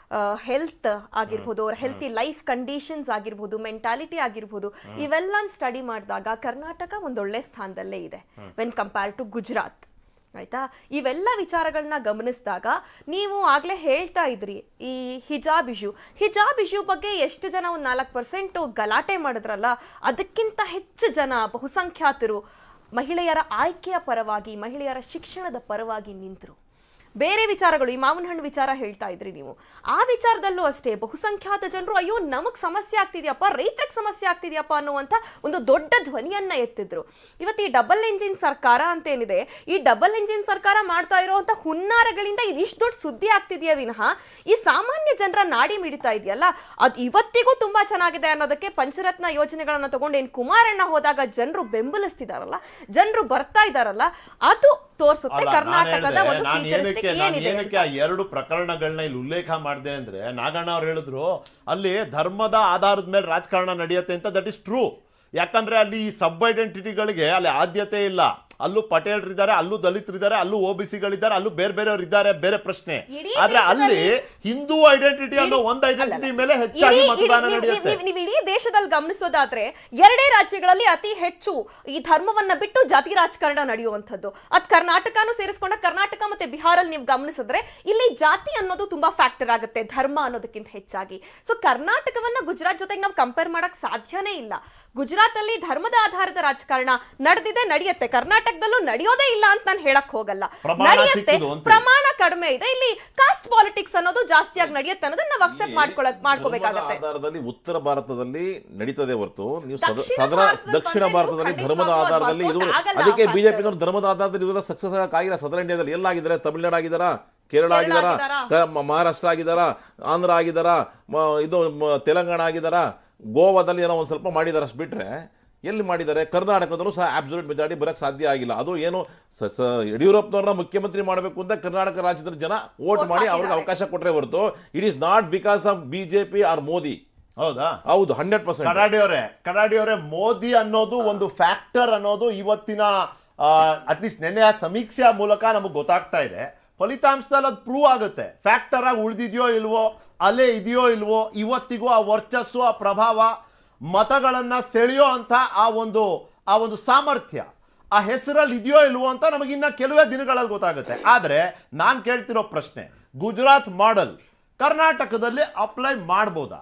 ಹೆಲ್ತ್ ಆಗಿರ್ಬೋದು ಅವ್ರ ಹೆಲ್ತಿ ಲೈಫ್ ಕಂಡೀಷನ್ಸ್ ಆಗಿರ್ಬೋದು ಮೆಂಟಾಲಿಟಿ ಆಗಿರ್ಬೋದು ಇವೆಲ್ಲ ಸ್ಟಡಿ ಮಾಡಿದಾಗ ಕರ್ನಾಟಕ ಒಂದೊಳ್ಳೆ ಸ್ಥಾನದಲ್ಲೇ ಇದೆ ವೆನ್ ಕಂಪೇರ್ ಟು ಗುಜರಾತ್ ಆಯ್ತಾ ಇವೆಲ್ಲ ವಿಚಾರಗಳನ್ನ ಗಮನಿಸಿದಾಗ ನೀವು ಆಗ್ಲೇ ಹೇಳ್ತಾ ಇದ್ರಿ ಈ ಹಿಜಾಬ್ ಇಶ್ಯೂ ಹಿಜಾಬ್ ಇಶ್ಯೂ ಬಗ್ಗೆ ಎಷ್ಟು ಜನ ಒಂದು ನಾಲ್ಕು ಪರ್ಸೆಂಟ್ ಗಲಾಟೆ ಮಾಡಿದ್ರಲ್ಲ ಅದಕ್ಕಿಂತ ಹೆಚ್ಚು ಜನ ಬಹುಸಂಖ್ಯಾತರು ಮಹಿಳೆಯರ ಆಯ್ಕೆಯ ಪರವಾಗಿ ಮಹಿಳೆಯರ ಶಿಕ್ಷಣದ ಪರವಾಗಿ ನಿಂತರು ಬೇರೆ ವಿಚಾರಗಳು ಈ ಮಾವಿನ ಹಣ್ಣು ವಿಚಾರ ಹೇಳ್ತಾ ಇದ್ರಿ ನೀವು ಆ ವಿಚಾರದಲ್ಲೂ ಅಷ್ಟೇ ಬಹುಸಂಖ್ಯಾತ ಜನರು ಅಯ್ಯೋ ನಮಗ್ ಸಮಸ್ಯೆ ಆಗ್ತಿದ್ಯಪ್ಪ ರೈತರಿಗೆ ಸಮಸ್ಯೆ ಆಗ್ತಿದ್ಯಪ್ಪ ಅನ್ನುವಂಥ ಒಂದು ದೊಡ್ಡ ಧ್ವನಿಯನ್ನ ಎತ್ತಿದ್ರು ಇವತ್ತು ಈ ಡಬಲ್ ಎಂಜಿನ್ ಸರ್ಕಾರ ಅಂತೇನಿದೆ ಈ ಡಬಲ್ ಎಂಜಿನ್ ಸರ್ಕಾರ ಮಾಡ್ತಾ ಇರುವಂತ ಹುನ್ನಾರಗಳಿಂದ ಇದು ಇಷ್ಟು ದೊಡ್ಡ ಸುದ್ದಿ ಆಗ್ತಿದೆಯಾ ವಿನಃ ಈ ಸಾಮಾನ್ಯ ಜನರ ನಾಡಿ ಮಿಡಿತಾ ಇದೆಯಲ್ಲ ಅದು ಇವತ್ತಿಗೂ ತುಂಬಾ ಚೆನ್ನಾಗಿದೆ ಅನ್ನೋದಕ್ಕೆ ಪಂಚರತ್ನ ಯೋಜನೆಗಳನ್ನ ತಗೊಂಡು ಏನ್ ಕುಮಾರಣ್ಣ ಹೋದಾಗ ಜನರು ಬೆಂಬಲಿಸ್ತಿದಾರಲ್ಲ ಜನರು ಬರ್ತಾ ಇದಾರಲ್ಲ ಅದು ತೋರಿಸುತ್ತೆ ಅಲ್ಲ, ನಾನ್ ಕರ್ನಾಟಕದ ಹೇಳ್ದೆ, ಒಂದು ನಾನ್ futuristic ಏನಕ್ಕೆ ನಾನ್ ಏನಿದೆ ಏನಕ್ಕೆ ಆ ಎರಡು ಪ್ರಕರಣಗಳನ್ನ ಇಲ್ಲಿ ಉಲ್ಲೇಖ ಮಾಡಿದೆ ಅಂದ್ರೆ ನಾಗಣ್ಣ ಅವ್ರು ಹೇಳಿದ್ರು ಅಲ್ಲಿ ಧರ್ಮದ ಆಧಾರದ ಮೇಲೆ ರಾಜಕಾರಣ ನಡೆಯುತ್ತೆ ಅಂತ ದಟ್ ಇಸ್ ಟ್ರೂ ಯಾಕಂದ್ರೆ ಅಲ್ಲಿ ಈ ಸಬ್ ಐಡೆಂಟಿಟಿಗಳಿಗೆ ಅಲ್ಲಿ ಆದ್ಯತೆ ಇಲ್ಲ ಅಲ್ಲೂ ಪಟೇಲ್ರಿದ್ದಾರೆ ಅಲ್ಲೂ ದಲಿತರಿದ್ದಾರೆ ಅಲ್ಲೂ ಒ ಬಿ ಸಿಗಳಿದ್ದಾರೆ ಅಲ್ಲೂ ಬೇರೆ ಬೇರೆಯವ್ರು ಇದ್ದಾರೆ ಬೇರೆ ಪ್ರಶ್ನೆ ಇಡೀ ಆದ್ರೆ ಅಲ್ಲಿ ದೇಶದಲ್ಲಿ- ಹಿಂದೂ ಐಡೆಂಟಿಟಿ ಅನ್ನೋ ಒಂದು ಐಡೆಂಟಿಟಿ ಮೇಲೆ ಹೆಚ್ಚಾಗಿ ಇಡೀ- ಇಡೀ- ಮತದಾನ ನೀವು- ನಡೆಯುತ್ತೆ ನೀವು- ನೀವು ಇಡೀ ದೇಶದಲ್ಲಿ ಗಮನಿಸೋದಾದ್ರೆ ಎರಡೇ ರಾಜ್ಯಗಳಲ್ಲಿ ಅತಿ ಹೆಚ್ಚು ಈ ಧರ್ಮವನ್ನ ಬಿಟ್ಟು ಜಾತಿ ರಾಜಕಾರಣ ನಡೆಯುವಂಥದ್ದು ಅದ್ ಕರ್ನಾಟಕನೂ ಸೇರಿಸ್ಕೊಂಡ ಕರ್ನಾಟಕ ಮತ್ತೆ ಬಿಹಾರಲ್ಲಿ ನೀವು ಗಮನಿಸಿದ್ರೆ ಇಲ್ಲಿ ಜಾತಿ ಅನ್ನೋದು ತುಂಬಾ ಫ್ಯಾಕ್ಟರ್ ಆಗುತ್ತೆ ಧರ್ಮ ಅನ್ನೋದಕ್ಕಿಂತ ಹೆಚ್ಚಾಗಿ ಸೊ ಕರ್ನಾಟಕವನ್ನ ಗುಜರಾತ್ ಜೊತೆಗೆ ನಾವು ಕಂಪೇರ್ ಮಾಡಕ್ ಸಾಧ್ಯನೇ ಇಲ್ಲ ಗುಜರಾತ್ ಅಲ್ಲಿ ಧರ್ಮದ ಆಧಾರದ ರಾಜಕಾರಣ ನಡೆದಿದೆ ನಡೆಯುತ್ತೆ ಕರ್ನಾಟಕದಲ್ಲೂ ನಡೆಯೋದೇ ಇಲ್ಲ ಅಂತ ನಾನು ಹೇಳಕ್ ಹೋಗಲ್ಲ ಪ್ರಮಾಣ ನಡೆಯುತ್ತೆ ಚಿಕ್ಕದು ಅಂತೀರಿ. ಪ್ರಮಾಣ ಕಡಿಮೆ ಇದೆ ಇಲ್ಲಿ ಕಾಸ್ಟ್ ಪಾಲಿಟಿಕ್ಸ್ ಅನ್ನೋದು ಜಾಸ್ತಿಯಾಗಿ ನಡೆಯುತ್ತೆ ಅನ್ನೋದನ್ನ ನಾವು ಅಕ್ಸೆಪ್ಟ್ ಮಾಡ್ಕೊಳಕ್ ಧರ್ಮದ ಮಾಡ್ಕೋಬೇಕಾಗತ್ತೆ ಆಧಾರದಲ್ಲಿ ಉತ್ತರ ಭಾರತದಲ್ಲಿ ನಡೀತದೆ ಹೊರತು ನೀವು ಸದ- ದಕ್ಷಿಣ ಸದರ ಭಾರತದಲ್ಲಿ ದಕ್ಷಿಣ ಬಂದ್ರೆ ಭಾರತದಲ್ಲಿ ನೀವು ಧರ್ಮದ ಖಂಡಿತವಾಗ್ಲೂ ಆಧಾರದಲ್ಲಿ ಅದು ಇದು ಆಗಲ್ಲ ಅದಕ್ಕೆ ಆ ಬಿಜೆಪಿ factor. ಧರ್ಮದ ಆಧಾರದಲ್ಲಿ ಇವರು ಸಕ್ಸಸ್ ಆಗಿಲ್ಲ ಸದರ್ ಇಂಡಿಯಾದಲ್ಲಿ ಎಲ್ಲಾಗಿದ್ದಾರೆ ತಮಿಳ್ನಾಡು ಆಗಿದಾರ ಕೇರಳ ಕೇರಳ ಆಗಿದಾರ ಆಗಿದಾರಾ? ಕ- ಮ- ಮಹಾರಾಷ್ಟ್ರ ಆಗಿದಾರ ಆಂಧ್ರ ಆಗಿದಾರ ಮ- ಇದು ಮ- ತೆಲಂಗಾಣ ಆಗಿದಾರ ಗೋವಾದಲ್ಲಿ ಏನೋ ಒಂದು ಸ್ವಲ್ಪ ಮಾಡಿದಾರೆ ಅಷ್ಟು ಬಿಟ್ರೆ ಎಲ್ಲಿ ಮಾಡಿದ್ದಾರೆ ಕರ್ನಾಟಕದಲ್ಲೂ ಸಹ ಆಬ್ಸಲ್ಯೂಟ್ ಮೆಜಾರಿಟಿ ಬರಕ್ಕೆ ಸಾಧ್ಯ ಆಗಿಲ್ಲ ಅದು ಏನು ಸ- ಸ- ಯಡಿಯೂರಪ್ಪನವ್ರನ್ನ ಮುಖ್ಯಮಂತ್ರಿ ಮಾಡಬೇಕು ಅಂತ ಕರ್ನಾಟಕ ರಾಜ್ಯದ ಜನ ವೋಟ್ ಮಾಡಿ ಅವ್ರಿಗೆ ಹಾಕಿದ್ದಾರೆ. ಅವಕಾಶ ಕೊಟ್ಟರೆ ಹೊರತು it is not because of BJP are Modi ಹೌದಾ ಹೌದು ಹಂಡ್ರೆಡ್ ಪರ್ಸೆಂಟ್ ಕರಾಡಿಯವರೇ ಕರಾಡಿಯವರೇ ಮೋದಿ ಅನ್ನೋದು ಒಂದು ಫ್ಯಾಕ್ಟರ್ ಅನ್ನೋದು ಇವತ್ತಿನ ಅಟ್ಲೀಸ್ಟ್ ನೆನ್ನೆಯ ಸಮೀಕ್ಷೆಯ ಮೂಲಕ ನಮಗೆ ಗೊತ್ತಾಗ್ತಾ ಇದೆ ಫಲಿತಾಂಶದಲ್ಲಿ ಅದು ಪ್ರೂವ್ ಆಗುತ್ತೆ ಫ್ಯಾಕ್ಟರ್ ಆಗಿ ಉಳಿದಿದೆಯೋ ಇಲ್ವೋ ಅಲೆ ಇದೆಯೋ ಇಲ್ವೋ ಇವತ್ತಿಗೂ ಆ ವರ್ಚಸ್ಸು ಆ ಪ್ರಭಾವ ಮತಗಳನ್ನ ಸೆಳೆಯೋ ಅಂತ ಆ ಒಂದು ಆ ಒಂದು ಸಾಮರ್ಥ್ಯ ಆ ಹೆಸರಲ್ಲಿ ಇದೆಯೋ ಇಲ್ವೋ ಅಂತ ನಮಗಿನ್ನ ಕೆಲವೇ ದಿನಗಳಲ್ಲಿ ಗೊತ್ತಾಗುತ್ತೆ ಆದರೆ ನಾನು ಕೇಳ್ತಿರೋ ಪ್ರಶ್ನೆ ಗುಜರಾತ್ ಮಾಡೆಲ್ ಕರ್ನಾಟಕದಲ್ಲಿ ಅಪ್ಲೈ ಮಾಡ್ಬೋದಾ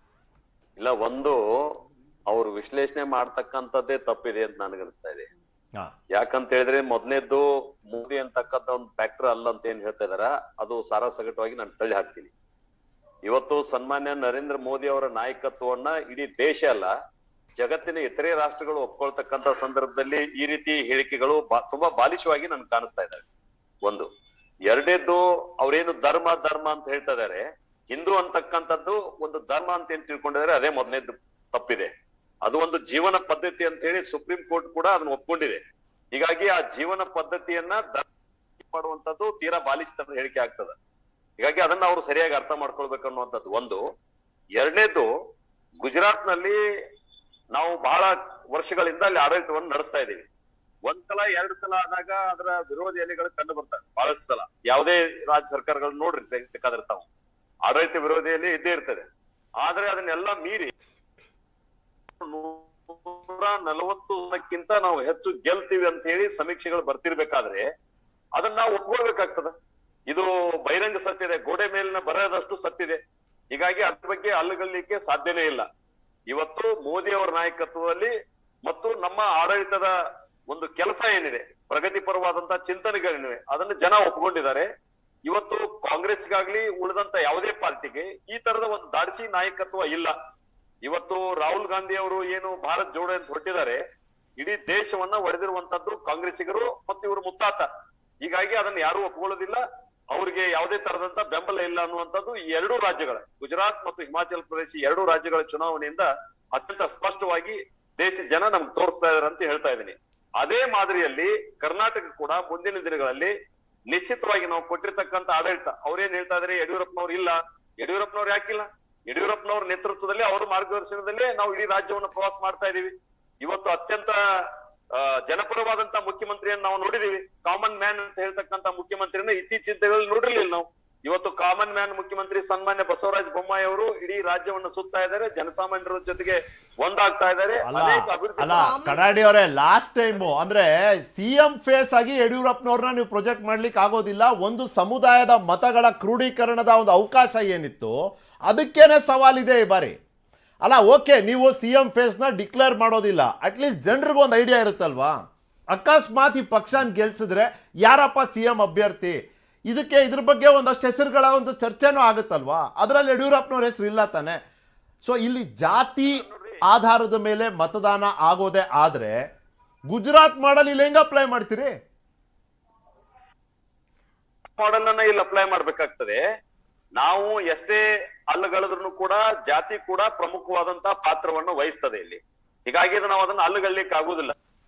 ಇಲ್ಲ ಒಂದು ಅವ್ರು ವಿಶ್ಲೇಷಣೆ ಮಾಡ್ತಕ್ಕಂಥದ್ದೇ ತಪ್ಪಿದೆ ಅಂತ ನನಗನ್ಸ್ತಾ ಇದೆ ಹಾ ಯಾಕಂತ ಹೇಳಿದ್ರೆ ಮೊದಲನೇದ್ದು ಮೋದಿ ಅಂತಕ್ಕಂಥ ಒಂದು ಫ್ಯಾಕ್ಟರ್ ಅಲ್ಲ ಅಂತ ಏನ್ ಹೇಳ್ತಾ ಇದಾರ ಅದು ಸಾರಾಸಗಟವಾಗಿ ನಾನು ತಳ್ಳಿ ಹಾಕ್ತೀನಿ ಇವತ್ತು ಸನ್ಮಾನ್ಯ ನರೇಂದ್ರ ಮೋದಿ ಅವರ ನಾಯಕತ್ವವನ್ನ ಇಡೀ ದೇಶ ಅಲ್ಲ ಜಗತ್ತಿನ ಇತರೆ ರಾಷ್ಟ್ರಗಳು ಒಪ್ಕೊಳ್ತಕ್ಕಂತ ಸಂದರ್ಭದಲ್ಲಿ ಈ ರೀತಿ ಹೇಳಿಕೆಗಳು ಬಾ- ತುಂಬಾ ಬಾಲಿಶವಾಗಿ ನನ್ಗೆ ಕಾಣಿಸ್ತಾ ಇದ್ದಾವೆ ಒಂದು ಎರಡನೇದ್ದು ಅವ್ರೇನು ಧರ್ಮ ಧರ್ಮ ಅಂತ ಹೇಳ್ತಾ ಇದಾರೆ ಹಿಂದೂ ಅಂತಕ್ಕಂಥದ್ದು ಒಂದು ಧರ್ಮ ಅಂತ ಏನ್ ತಿಳ್ಕೊಂಡಿದ್ದಾರೆ ಅದೇ ಮೊದಲನೇದು ತಪ್ಪಿದೆ ಅದು ಒಂದು ಜೀವನ ಪದ್ಧತಿ ಅಂತ ಹೇಳಿ ಸುಪ್ರೀಂ ಕೋರ್ಟ್ ಕೂಡ ಅದನ್ನ ಒಪ್ಕೊಂಡಿದೆ ಹೀಗಾಗಿ ಆ ಜೀವನ ಪದ್ಧತಿಯನ್ನ ಧರ್ಮ ಮಾಡುವಂತದ್ದು ತೀರಾ ಬಾಲಿಶತನ ಹೇಳಿಕೆ ಆಗ್ತದೆ ಹೀಗಾಗಿ ಅದನ್ನ ಅವರು ಸರಿಯಾಗಿ ಅರ್ಥ ಮಾಡ್ಕೊಳ್ಬೇಕು ಅನ್ನುವಂಥದ್ದು ಒಂದು ಎರಡನೇದು ಗುಜರಾತ್ ನಲ್ಲಿ ನಾವು ಬಹಳ ವರ್ಷಗಳಿಂದ ಅಲ್ಲಿ ಆಡಳಿತವನ್ನು ನಡೆಸ್ತಾ ಇದ್ದೀವಿ ಒಂದ್ ಸಲ ಎರಡು ಸಲ ಆದಾಗ ಅದರ ವಿರೋಧಿ ಎಲೆಗಳು ಕಂಡು ಬರ್ತವೆ ಬಹಳಷ್ಟು ಸಲ ಯಾವುದೇ ರಾಜ್ಯ ಸರ್ಕಾರಗಳು ನೋಡ್ರಿ ಬೇ- ಬೇಕಾದ್ರೆ ತಾವು ಆಡಳಿತ ವಿರೋಧಿಯಲ್ಲಿ ಇದ್ದೇ ಇರ್ತದೆ ಆದ್ರೆ ಅದನ್ನೆಲ್ಲ ಮೀರಿ ನೂರ ನಲವತ್ತಕ್ಕಿಂತ ನಾವು ಹೆಚ್ಚು ಗೆಲ್ತೀವಿ ಅಂತ ಹೇಳಿ ಸಮೀಕ್ಷೆಗಳು ಬರ್ತಿರ್ಬೇಕಾದ್ರೆ ಅದನ್ನ ನಾವು ಒಪ್ಕೊಳ್ಬೇಕಾಗ್ತದ ಇದು ಬಹಿರಂಗ ಸತ್ಯದೆ ಗೋಡೆ ಮೇಲಿನ ಬರದಷ್ಟು ಸತ್ತಿದೆ ಹೀಗಾಗಿ ಅದ್ರ ಬಗ್ಗೆ ಅಲ್ಲಗಲ್ಲಿಕ್ಕೆ ಸಾಧ್ಯನೇ ಇಲ್ಲ ಇವತ್ತು ಮೋದಿ ಅವರ ನಾಯಕತ್ವದಲ್ಲಿ ಮತ್ತು ನಮ್ಮ ಆಡಳಿತದ ಒಂದು ಕೆಲಸ ಏನಿದೆ ಪ್ರಗತಿಪರವಾದಂತಹ ಚಿಂತನೆಗಳೇನಿವೆ ಅದನ್ನು ಜನ ಒಪ್ಕೊಂಡಿದ್ದಾರೆ ಇವತ್ತು ಕಾಂಗ್ರೆಸ್ಗಾಗ್ಲಿ ಉಳಿದಂತ ಯಾವುದೇ ಪಾರ್ಟಿಗೆ ಈ ತರದ ಒಂದು ದಾಡಿಸಿ ನಾಯಕತ್ವ ಇಲ್ಲ ಇವತ್ತು ರಾಹುಲ್ ಗಾಂಧಿ ಅವರು ಏನು ಭಾರತ್ ಜೋಡೋ ಅಂತ ಹೊರಟಿದ್ದಾರೆ ಇಡೀ ದೇಶವನ್ನ ಒಡೆದಿರುವಂತದ್ದು ಕಾಂಗ್ರೆಸ್ಸಿಗರು ಮತ್ತು ಇವರು ಮುತ್ತಾತ ಹೀಗಾಗಿ ಅದನ್ನ ಯಾರು ಒಪ್ಕೊಳ್ಳೋದಿಲ್ಲ ಅವ್ರಿಗೆ ಯಾವುದೇ ತರದಂತ ಬೆಂಬಲ ಇಲ್ಲ ಅನ್ನುವಂಥದ್ದು ಈ ಎರಡೂ ರಾಜ್ಯಗಳ ಗುಜರಾತ್ ಮತ್ತು ಹಿಮಾಚಲ ಪ್ರದೇಶ ಈ ಎರಡೂ ರಾಜ್ಯಗಳ ಚುನಾವಣೆಯಿಂದ ಅತ್ಯಂತ ಸ್ಪಷ್ಟವಾಗಿ ದೇಶ ಜನ ನಮ್ಗೆ ತೋರಿಸ್ತಾ ಇದಾರೆ ಅಂತ ಹೇಳ್ತಾ ಇದ್ದೀನಿ ಅದೇ ಮಾದರಿಯಲ್ಲಿ ಕರ್ನಾಟಕ ಕೂಡ ಮುಂದಿನ ದಿನಗಳಲ್ಲಿ ನಿಶ್ಚಿತವಾಗಿ ನಾವು ಕೊಟ್ಟಿರ್ತಕ್ಕಂಥ ಆಡಳಿತ ಅವ್ರೇನ್ ಹೇಳ್ತಾ ಇದಾರೆ ಯಡಿಯೂರಪ್ಪನವ್ರು ಇಲ್ಲ ಯಡಿಯೂರಪ್ಪನವ್ರು ಯಾಕಿಲ್ಲ ಯಡಿಯೂರಪ್ಪನವ್ರ ನೇತೃತ್ವದಲ್ಲಿ ಅವರ ಮಾರ್ಗದರ್ಶನದಲ್ಲೇ ನಾವು ಇಡೀ ರಾಜ್ಯವನ್ನು ಪ್ರವಾಸ ಮಾಡ್ತಾ ಇದೀವಿ ಇವತ್ತು ಅತ್ಯಂತ ಆ, ಜನಪರವಾದಂತ ಮುಖ್ಯಮಂತ್ರಿಯನ್ನು ನಾವು ನೋಡಿದೀವಿ ಕಾಮನ್ ಮ್ಯಾನ್ ಅಂತ ಹೇಳ್ತಕ್ಕಂತ ಮುಖ್ಯಮಂತ್ರಿಯನ್ನ ಇತ್ತೀಚಿನ ದಿನಗಳಲ್ಲಿ ನೋಡಿರ್ಲಿಲ್ಲ ನಾವು ಇವತ್ತು ಕಾಮನ್ ಮ್ಯಾನ್ ಮುಖ್ಯಮಂತ್ರಿ ಸನ್ಮಾನ್ಯ ಬಸವರಾಜ ಬೊಮ್ಮಾಯಿ ಅವರು ಇಡೀ ರಾಜ್ಯವನ್ನ ಸುತ್ತಾ ಇದ್ದಾರೆ ಜನಸಾಮಾನ್ಯರ ಜೊತೆಗೆ ಒಂದಾಗ್ತಾ ಇದ್ದಾರೆ ಅಲ್ಲ ಅನೇಕ ಅಭಿವೃದ್ಧಿ ಅಲ್ಲ ಕಡಾಡಿ ಅವರೇ ಲಾಸ್ಟ್ ಟೈಮು ಅಂದ್ರೆ ಸಿಎಂ ಫೇಸ್ ಆಗಿ ಯಡಿಯೂರಪ್ಪನವ್ರನ್ನ ನೀವು ಪ್ರೊಜೆಕ್ಟ್ ಮಾಡ್ಲಿಕ್ಕೆ ಆಗೋದಿಲ್ಲ ಒಂದು ಸಮುದಾಯದ ಮತಗಳ ಕ್ರೋಢೀಕರಣದ ಒಂದು ಅವಕಾಶ ಏನಿತ್ತು ಅದಕ್ಕೇನೆ ಸವಾಲಿದೆ ಈ ಬಾರಿ ಅಲ್ಲ ಓಕೆ ನೀವು ಸಿ ಎಂ ಫೇಸ್ನ ಡಿಕ್ಲೇರ್ ಮಾಡೋದಿಲ್ಲ ಅಟ್ಲೀಸ್ಟ್ ಜನರಿಗೂ ಒಂದು ಐಡಿಯಾ ಇರುತ್ತಲ್ವಾ ಅಕಸ್ಮಾತ್ ಈ ಪಕ್ಷನ ಗೆಲ್ಸಿದ್ರೆ ಯಾರಪ್ಪ ಸಿ ಎಂ ಅಭ್ಯರ್ಥಿ ಇದಕ್ಕೆ ಇದ್ರ ಬಗ್ಗೆ ಒಂದಷ್ಟು ಹೆಸರುಗಳ ಒಂದು ಚರ್ಚೆನೂ ಆಗುತ್ತಲ್ವಾ ಅದರಲ್ಲಿ ಯಡಿಯೂರಪ್ಪನವ್ರ ಹೆಸರು ಇಲ್ಲ ತಾನೆ ಸೊ ಇಲ್ಲಿ ಜಾತಿ ಆಧಾರದ ಮೇಲೆ ಮತದಾನ ಆಗೋದೇ ಆದ್ರೆ ಗುಜರಾತ್ ಮಾಡಲ್ ಇಲ್ಲಿ ಹೆಂಗ್ ಅಪ್ಲೈ ಮಾಡ್ತೀರಿ ಮಾಡೆಲ್ ಅನ್ನ ಇಲ್ಲಿ ಅಪ್ಲೈ ಮಾಡ್ಬೇಕಾಗ್ತದೆ ನಾವು ಎಷ್ಟೇ ಅಲ್ಲಗಳಿದ್ರು ಕೂಡ ಜಾತಿ ಕೂಡ ಪ್ರಮುಖವಾದಂತಹ ಪಾತ್ರವನ್ನು ವಹಿಸ್ತದೆ ಇಲ್ಲಿ ಹೀಗಾಗಿ ಇದು ನಾವು ಅದನ್ನ ಅಲ್ಲಗಳ್ಲಿಕ್ಕೆ ಆಗುದಿಲ್ಲ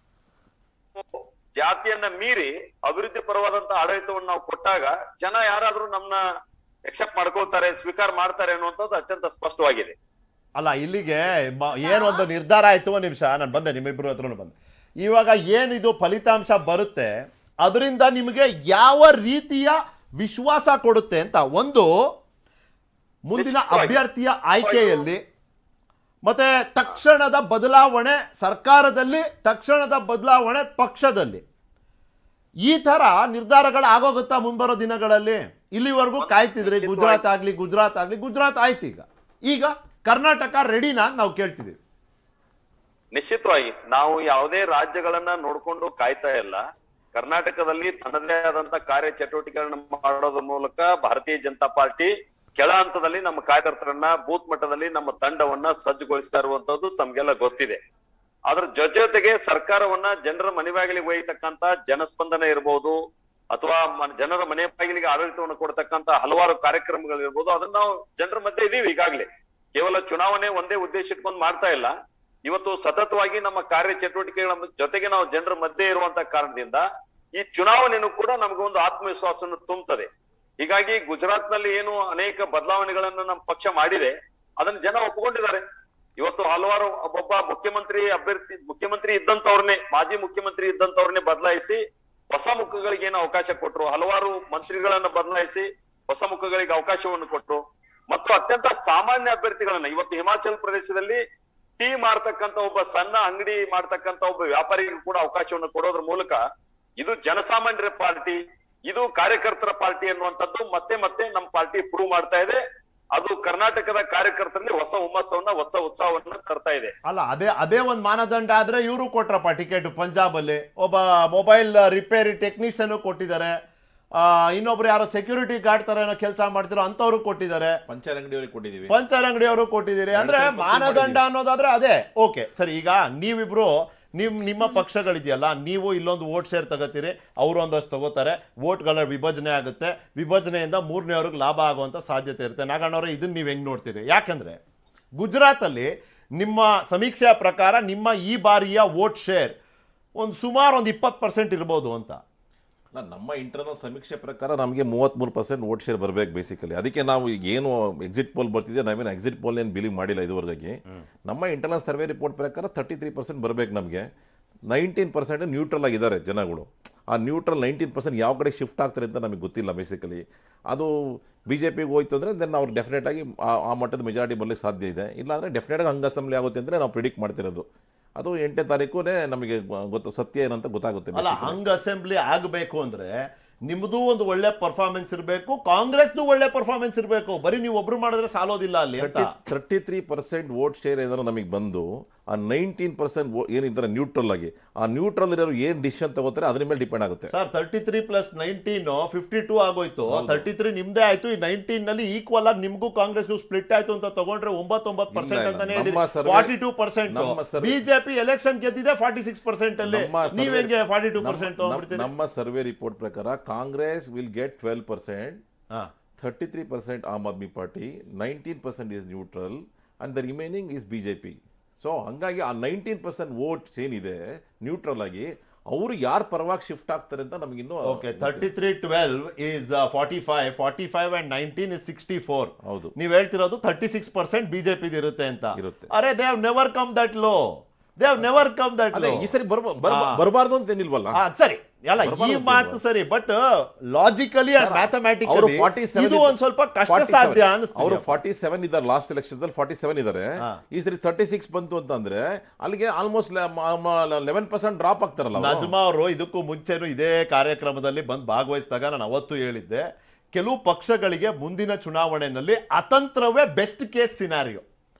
ಜಾತಿಯನ್ನ ಮೀರಿ ಅಭಿವೃದ್ಧಿ ಪರವಾದಂತ ಆಡಳಿತವನ್ನು ನಾವು ಕೊಟ್ಟಾಗ ಜನ ಯಾರಾದ್ರೂ ನಮ್ನ ಎಕ್ಸೆಪ್ಟ್ ಮಾಡ್ಕೊಳ್ತಾರೆ ಸ್ವೀಕಾರ ಮಾಡ್ತಾರೆ ಅನ್ನುವಂಥದ್ದು ಅತ್ಯಂತ ಸ್ಪಷ್ಟವಾಗಿದೆ ಅಲ್ಲ ಇಲ್ಲಿಗೆ ಮ- ಏನೊಂದು ನಿರ್ಧಾರ ಆಯ್ತು ಒಂದು ನಿಮಿಷ ನಾನು ಬಂದೆ ನಿಮ್ಮಿಬ್ಬರು ಹತ್ರನೂ ಬಂದೆ ಇವಾಗ ಏನಿದು ಫಲಿತಾಂಶ ಬರುತ್ತೆ ಅದರಿಂದ ನಿಮಗೆ ಯಾವ ರೀತಿಯ ವಿಶ್ವಾಸ ಕೊಡುತ್ತೆ ಅಂತ ಒಂದು ಮುಂದಿನ ನಿಶ್ಚಿತವಾಗಿ. ಅಭ್ಯರ್ಥಿಯ ಆಯ್ಕೆಯಲ್ಲಿ ಮತ್ತೆ ತಕ್ಷಣದ ಬದಲಾವಣೆ ಸರ್ಕಾರದಲ್ಲಿ ತಕ್ಷಣದ ಬದಲಾವಣೆ ಪಕ್ಷದಲ್ಲಿ ಈ ತರ ನಿರ್ಧಾರಗಳು ಆಗೋಗುತ್ತಾ ಮುಂಬರೋ ದಿನಗಳಲ್ಲಿ ಇಲ್ಲಿವರೆಗೂ ಕಾಯ್ತಿದ್ರಿ ಗುಜರಾತ್ ಆಗ್ಲಿ ಗುಜರಾತ್ ಆಗ್ಲಿ ಗುಜರಾತ್ ಆಯ್ತು ಈಗ ಈಗ ಕರ್ನಾಟಕ ರೆಡಿನಾ ಅಂತ ನಾವು ಕೇಳ್ತಿದೀವಿ ನಿಶ್ಚಿತವಾಗಿ ನಾವು ಯಾವುದೇ ರಾಜ್ಯಗಳನ್ನ ನೋಡ್ಕೊಂಡು ಕಾಯ್ತಾ ಇಲ್ಲ ಕರ್ನಾಟಕದಲ್ಲಿ ತನ್ನದೇ ಆದಂತ ಕಾರ್ಯ ಚಟುವಟಿಕೆಗಳನ್ನ ಮಾಡೋದ್ರ ಮೂಲಕ ಭಾರತೀಯ ಜನತಾ ಪಾರ್ಟಿ ಕೆಳ ಹಂತದಲ್ಲಿ ನಮ್ಮ ಕಾರ್ಯಕರ್ತರನ್ನ ಬೂತ್ ಮಟ್ಟದಲ್ಲಿ ನಮ್ಮ ತಂಡವನ್ನ ಸಜ್ಜುಗೊಳಿಸ್ತಾ ಇರುವಂತದ್ದು ತಮ್ಗೆಲ್ಲ ಗೊತ್ತಿದೆ ಅದ್ರ ಜೊತೆ ಜೊತೆಗೆ ಸರ್ಕಾರವನ್ನ ಜನರ ಮನೆ ಬಾಗಿಲಿಗೆ ಒಯ್ಯತಕ್ಕಂತ ಜನಸ್ಪಂದನೆ ಇರ್ಬೋದು ಅಥವಾ ಮ- ಜನರ ಮನೆ ಬಾಗಿಲಿಗೆ ಆಡಳಿತವನ್ನು ಕೊಡ್ತಕ್ಕಂತ ಹಲವಾರು ಕಾರ್ಯಕ್ರಮಗಳು ಇರ್ಬೋದು ಅದನ್ನ ನಾವು ಜನರ ಮಧ್ಯೆ ಇದೀವಿ ಈಗಾಗ್ಲೇ ಕೇವಲ ಚುನಾವಣೆ ಒಂದೇ ಉದ್ದೇಶ ಇಟ್ಕೊಂಡು ಮಾಡ್ತಾ ಇಲ್ಲ ಇವತ್ತು ಸತತವಾಗಿ ನಮ್ಮ ಕಾರ್ಯ ಚಟುವಟಿಕೆಗಳ ಜೊತೆಗೆ ನಾವು ಜನರ ಮಧ್ಯೆ ಇರುವಂತ ಕಾರಣದಿಂದ ಈ ಚುನಾವಣೆನೂ ಕೂಡ ನಮಗೊಂದು ಆತ್ಮವಿಶ್ವಾಸವನ್ನು ತುಂಬುತ್ತದೆ ಹೀಗಾಗಿ ಗುಜರಾತ್ ನಲ್ಲಿ ಏನು ಅನೇಕ ಬದಲಾವಣೆಗಳನ್ನ ನಮ್ಮ ಪಕ್ಷ ಮಾಡಿದೆ ಅದನ್ನ ಜನ ಒಪ್ಪಿಕೊಂಡಿದ್ದಾರೆ ಇವತ್ತು ಹಲವಾರು ಒಬ್ಬೊಬ್ಬ ಮುಖ್ಯಮಂತ್ರಿ ಅಭ್ಯರ್ಥಿ ಮುಖ್ಯಮಂತ್ರಿ ಇದ್ದಂತವ್ರನ್ನೇ ಮಾಜಿ ಮುಖ್ಯಮಂತ್ರಿ ಇದ್ದಂತವ್ರನ್ನೇ ಬದಲಾಯಿಸಿ ಹೊಸ ಮುಖಗಳಿಗೆ ಏನು ಅವಕಾಶ ಕೊಟ್ರು ಹಲವಾರು ಮಂತ್ರಿಗಳನ್ನ ಬದಲಾಯಿಸಿ ಹೊಸ ಮುಖಗಳಿಗೆ ಅವಕಾಶವನ್ನು ಕೊಟ್ರು ಮತ್ತು ಅತ್ಯಂತ ಸಾಮಾನ್ಯ ಅಭ್ಯರ್ಥಿಗಳನ್ನ ಇವತ್ತು ಹಿಮಾಚಲ ಪ್ರದೇಶದಲ್ಲಿ ಟೀ ಮಾರ್ತಕ್ಕಂತ ಒಬ್ಬ ಸಣ್ಣ ಅಂಗಡಿ ಮಾಡ್ತಕ್ಕಂತ ಒಬ್ಬ ವ್ಯಾಪಾರಿಗೆ ಕೂಡ ಅವಕಾಶವನ್ನು ಕೊಡೋದ್ರ ಮೂಲಕ ಇದು ಜನಸಾಮಾನ್ಯರ ಪಾರ್ಟಿ ಇದು ಕಾರ್ಯಕರ್ತರ ಪಾರ್ಟಿ ಅನ್ನುವಂಥದ್ದು ಮತ್ತೆ ಮತ್ತೆ ನಮ್ಮ ಪಾರ್ಟಿ ಪ್ರೂವ್ ಮಾಡ್ತಾ ಇದೆ ಅದು ಕರ್ನಾಟಕದ ಕಾರ್ಯಕರ್ತರಲ್ಲಿ ಹೊಸ ಹುಮ್ಮಸ್ಸವನ್ನ ಹೊಸ ಉತ್ಸಾಹವನ್ನ ತರ್ತಾ ಇದೆ ಅಲ್ಲ ಅದೇ ಅದೇ ಒಂದು ಮಾನದಂಡ ಆದ್ರೆ ಇವರು ಕೊಟ್ರಪ್ಪ ಟಿಕೆಟ್ ಪಂಜಾಬ್ ಅಲ್ಲಿ ಒಬ್ಬ ಮೊಬೈಲ್ ರಿಪೇರಿ ಟೆಕ್ನಿಷಿಯನ್ ಕೊಟ್ಟಿದ್ದಾರೆ ಆ, ಇನ್ನೊಬ್ರು ಯಾರೋ ಸೆಕ್ಯೂರಿಟಿ ಗಾರ್ಡ್ ತರ ಏನೋ ಕೆಲಸ ಮಾಡ್ತಿರೋ ಅಂತವ್ರು ಕೊಟ್ಟಿದ್ದಾರೆ ಪಂಚರ್ ಅಂಗಡಿಯವರಿಗೆ ಕೊಟ್ಟಿದ್ದೀವಿ ಪಂಚರ್ ಅಂಗಡಿಯವರು ಕೊಟ್ಟಿದ್ದೀರಿ ಅಂದ್ರೆ ಎರಡು ಸರಿ ಮಾನದಂಡ ಮಾಡಿದ್ದೀವಿ. ಅನ್ನೋದಾದ್ರೆ ಅದೇ ಓಕೆ ಸರಿ ಈಗ ನೀವಿಬ್ರು ನಿಮ್ ನಿಮ್ಮ ಪಕ್ಷಗಳಿದೆಯಲ್ಲ ನೀವು ಇಲ್ಲೊಂದು ವೋಟ್ ಶೇರ್ ತಗೋತೀರಿ ಅವರು ಒಂದಷ್ಟು ತಗೋತಾರೆ ವೋಟ್ಗಳ ವಿಭಜನೆ ಆಗುತ್ತೆ ವಿಭಜನೆಯಿಂದ ಮೂರನೇವ್ರಿಗೆ ಲಾಭ ಆಗುವಂತ ಸಾಧ್ಯತೆ ಇರುತ್ತೆ ನಾಗಣ್ಣವ್ರೆ ಇದನ್ನ ನೀವು ಹೆಂಗ್ ನೋಡ್ತೀರಿ ಯಾಕಂದ್ರೆ ಗುಜರಾತಲ್ಲಿ ನಿಮ್ಮ ಸಮೀಕ್ಷೆಯ ಪ್ರಕಾರ ನಿಮ್ಮ ಈ ಬಾರಿಯ ವೋಟ್ ಶೇರ್ ಒಂದು ಸುಮಾರು ಒಂದು ಇಪ್ಪತ್ತು ಪರ್ಸೆಂಟ್ ಇರ್ಬೋದು ಅಂತ ಅಲ್ಲ, ನಮ್ಮ ಇಂಟರ್ನಲ್ ಸಮೀಕ್ಷೆ ಪ್ರಕಾರ ನಮಗೆ ಮೂವತ್ತ್ಮೂರು ಪರ್ಸೆಂಟ್ ವೋಟ್ ಶೇರ್ ಬರಬೇಕು ಬೇಸಿಕಲಿ ಅದಕ್ಕೆ ನಾವು ಈಗ ಏನು ಎಕ್ಸಿಟ್ ಪೋಲ್ ಬರ್ತಿದೆ ನಾವೇನು ಎಕ್ಸಿಟ್ ಪೋಲ್ ಏನು ಬಿಲೀವ್ ಮಾಡಿಲ್ಲ ಇದುವರೆಗೆ ನಮ್ಮ ಇಂಟರ್ನಲ್ ಸರ್ವೆ ರಿಪೋರ್ಟ್ ಪ್ರಕಾರ ತರ್ಟಿ ತ್ರೀ ಪರ್ಸೆಂಟ್ ಬರಬೇಕು ನಮಗೆ ನೈನ್ಟೀನ್ ಪರ್ಸೆಂಟ್ ನ್ಯೂಟ್ರಲ್ ಆಗಿದ್ದಾರೆ ಜನಗಳು ಆ ನ್ಯೂಟ್ರಲ್ ನೈನ್ಟೀನ್ ಪರ್ಸೆಂಟ್ ಯಾವ ಕಡೆ ಶಿಫ್ಟ್ ಆಗ್ತಾರೆ ಅಂತ ನಮಗೆ ಗೊತ್ತಿಲ್ಲ ಬೇಸಿಕಲಿ ಅದು ಬಿ ಜೆ ಪಿಗೆ ಹೋಯ್ತು ಅಂದರೆ ದೆನ್ ಅವ್ರು ಡೆಫಿನೆಟ್ ಆಗಿ ಆ- ಆ ಮಟ್ಟದ ಮೆಜಾರಿಟಿ ಬರಲಿಕ್ಕೆ ಸಾಧ್ಯ ಇದೆ ಇಲ್ಲಾಂದರೆ ಡೆಫಿನೆಟ್ ಆಗಿ ಹಂಗ ಅಸೆಂಬ್ಲಿ ಆಗುತ್ತೆ ಅಂದರೆ ನಾವು ಪ್ರಿಡಿಕ್ಟ್ ಮಾಡ್ತಿರೋದು ಅದು ಎಂಟನೇ ತಾರೀಕು ನಮಗೆ ಗೊತ್ತು ಸತ್ಯ ಏನಂತ ಗೊತ್ತಾಗುತ್ತೆ ಅಲ್ಲ basically. ಹಂಗ್ ಅಸೆಂಬ್ಲಿ ಆಗಬೇಕು ಅಂದ್ರೆ ನಿಮ್ದು ಒಂದು ಒಳ್ಳೆ ಪರ್ಫಾರ್ಮೆನ್ಸ್ ಇರಬೇಕು ಕಾಂಗ್ರೆಸ್ದು ಒಳ್ಳೆ ಪರ್ಫಾರ್ಮೆನ್ಸ್ ಇರಬೇಕು ಬರೀ ನೀವು ಒಬ್ರು ಮಾಡಿದ್ರೆ ಸಾಲೋದಿಲ್ಲ ಅಲ್ಲಿ ಅಂತ thirty three percent vote share ಏನಾದ್ರು ನಮಗೆ ಬಂದು ಆ ನೈನ್ಟೀನ್ ಪರ್ಸೆಂಟ್ ಏನಿದ್ದಾರೆ ನ್ಯೂಟ್ರಲ್ ಆಗಿ ಆ ನ್ಯೂಟ್ರಲ್ ಇರೋರು ಏನು ಡಿಸಿಷನ್ ತಗೋತಾರೆ ಅದ್ರ ಮೇಲೆ ಡಿಪೆಂಡ್ ಆಗುತ್ತೆ sir thirty three plus nineteen fifty two ಆಗೋಯ್ತು ತರ್ಟಿ ತ್ರೀ ನಿಮ್ದೇ ಆಯ್ತು ಈ ನೈನ್ಟೀನ್ ನಲ್ಲಿ ಈಕ್ವಲ್ ಆಗಿ ನಿಮ್ಗೂ ಕಾಂಗ್ರೆಸ್ಗೂ ಸ್ಪ್ಲಿಟ್ ಆಯ್ತು ಅಂತ ತಗೊಂಡ್ರೆ ಒಂಬತ್ತೊಂಬತ್ತು ಪರ್ಸೆಂಟ್ ಇಲ್ಲ, ಅಂತಾನೆ ನಮ್ಮ ಹೇಳಿದ್ರಿ survey- ಫಾರ್ಟಿ ಟೂ ಪರ್ಸೆಂಟ್ ನಮ್ಮ survey- ಬಿಜೆಪಿ ಎಲೆಕ್ಷನ್ ಗೆದ್ದಿದೆ ಫಾರ್ಟಿ ಸಿಕ್ಸ್ ಪರ್ಸೆಂಟ್ ಅಲ್ಲಿ ನಮ್ಮ ನೀವ್ survey- ಹೆಂಗೆ ಫಾರ್ಟಿ ಟೂ ನಮ್ಮ- ಪರ್ಸೆಂಟ್ ನಮ್ಮ- ತಗೊಂಡ್ಬಿಡ್ತೀರಿ ನಮ್ಮ ಸರ್ವೆ ರಿಪೋರ್ಟ್ ಪ್ರಕಾರ Congress will get twelve percent ಹಾ thirty three percent Aam Aadmi party nineteen percent is neutral and the remaining is B J P so ಹಂಗಾಗಿ ಆ ನೈನ್ಟೀನ್ ಪರ್ಸೆಂಟ್ ವೋಟ್ಸ್ ಏನಿದೆ ನ್ಯೂಟ್ರಲ್ ಆಗಿ ಅವರು ಯಾರ ಪರವಾಗಿ ಶಿಫ್ಟ್ ಆಗ್ತಾರೆ ಅಂತ ನಮಗಿನ್ನೂ okay thirty three twelve is forty five forty five and nineteen is sixty four ಹೌದು. ನೀವ್ ಹೇಳ್ತಿರೋದು ತರ್ಟಿ ಸಿಕ್ಸ್ ಪರ್ಸೆಂಟ್ ಬಿಜೆಪಿ ಇರುತ್ತೆ ಅಂತ ಇರುತ್ತೆ. ಅರೆ they have never come that low they have never come that ಅದೇ ಲೋ ಈ ಸರಿ ಬರಬಾರ್ದು ಅಂತ ಏನಿಲ್ವಲ್ಲ ಸರಿ ಅಲ್ಲ ಈ ಬರ್ಬಾರ್ದು ಮಾತು ಅಂತ ಸರಿ ಬಟ್ ಲಾಜಿಕಲಿ ಅಂಡ್ ಅವರು ಮ್ಯಾಥಮ್ಯಾಟಿಕಲಿ ಫಾರ್ಟಿ ಇದು ಒಂದ್ ಸ್ವಲ್ಪ ಕಷ್ಟ ಸಾಧ್ಯ ಅವರು ಅನಿಸ್ತಾರೆ ಫಾರ್ಟಿ ಸೆವೆನ್ ಇದ್ದಾರೆ ಲಾಸ್ಟ್ ಎಲೆಕ್ಷನ್ ಅಲ್ಲಿ ಫಾರ್ಟಿ ಸೆವೆನ್ ಇದ್ದಾರೆ ಹಾ. ಈ ಸರಿ ತರ್ಟಿ ಸಿಕ್ಸ್ ಬಂತು ಅಂತಂದ್ರೆ ಅಲ್ಲಿಗೆ ಆಲ್ಮೋಸ್ಟ್ ಲೆವೆನ್ ಪರ್ಸೆಂಟ್ ಡ್ರಾಪ್ ಆಗ್ತಾರಲ್ಲ ಅವ್ರು. ನಜ್ಮಾ ಅವರು ಇದಕ್ಕೂ ಮುಂಚೆನೂ ಇದೇ ಕಾರ್ಯಕ್ರಮದಲ್ಲಿ ಬಂದು ಭಾಗವಹಿಸಿದಾಗ ನಾನು ಅವತ್ತು ಹೇಳಿದ್ದೆ ಕೆಲವು ಪಕ್ಷಗಳಿಗೆ ಮುಂದಿನ ಚುನಾವಣೆಯಲ್ಲಿ ಅತಂತ್ರವೇ ಬೆಸ್ಟ್ ಕೇಸ್ ಸಿನಾರಿಯೋ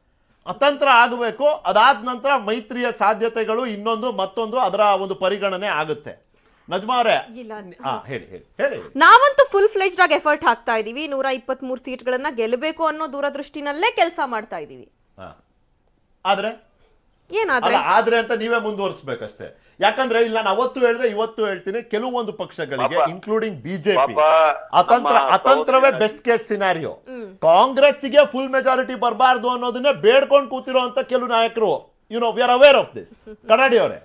ಅತಂತ್ರ ಆಗಬೇಕು ಅದಾದ ನಂತರ ಮೈತ್ರಿಯ ಸಾಧ್ಯತೆಗಳು ಇನ್ನೊಂದು ಮತ್ತೊಂದು ಅದರ ಒಂದು ಪರಿಗಣನೆ ಆಗುತ್ತೆ ನಜ್ಮಾ ಅವರೇ ಇಲ್ಲ. ಹಾ ಹೇಳಿ ಹೇಳಿ ಹೇಳಿ ನಾವಂತೂ ಫುಲ್ ಫ್ಲೆಜ್ಡ್ ಆಗಿ ಎಫರ್ಟ್ ಹಾಕ್ತಾ ಇದೀವಿ ನೂರ ಇಪ್ಪತ್ತ್ ಮೂರು ಸೀಟ್ಗಳನ್ನ ಗೆಲ್ಲಬೇಕು ಅನ್ನೋ ದೂರದೃಷ್ಟಿನಲ್ಲೇ ಕೆಲಸ ಮಾಡ್ತಾ ಇದೀವಿ ಹಾ ಆದ್ರೆ ಏನಾದ್ರೆ ಅಲ್ಲ ಆದ್ರೆ ಅಂತ ನೀವೇ ಮುಂದುವರಿಸ್ಬೇಕಷ್ಟೇ ಯಾಕಂದ್ರೆ ಇಲ್ಲ ನಾನು ಅವತ್ತು ಹೇಳಿದೆ ಇವತ್ತು ಹೇಳ್ತೀನಿ ಕೆಲವೊಂದು ಪಕ್ಷಗಳಿಗೆ ಪಾಪ- ಇನ್ಕ್ಲೂಡಿಂಗ್ ಬಿಜೆಪಿ ಪಾಪ ಅತಂತ್ರ ನಮ್ಮ ಅತಂತ್ರವೇ ಸಹೋದರಿ- ಬೆಸ್ಟ್ ಕೇಸ್ ಸಿನಾರಿಯೋ ಕಾಂಗ್ರೆಸ್ಸಿಗೆ ಫುಲ್ ಮೆಜಾರಿಟಿ ಬರಬಾರ್ದು ಅನ್ನೋದನ್ನೇ ಬೇಡ್ಕೊಂಡು ಕೂತಿರುವಂತ ಕೆಲವು ನಾಯಕರು you know we are aware of this ಕನ್ನಡಿ ಅವರೇ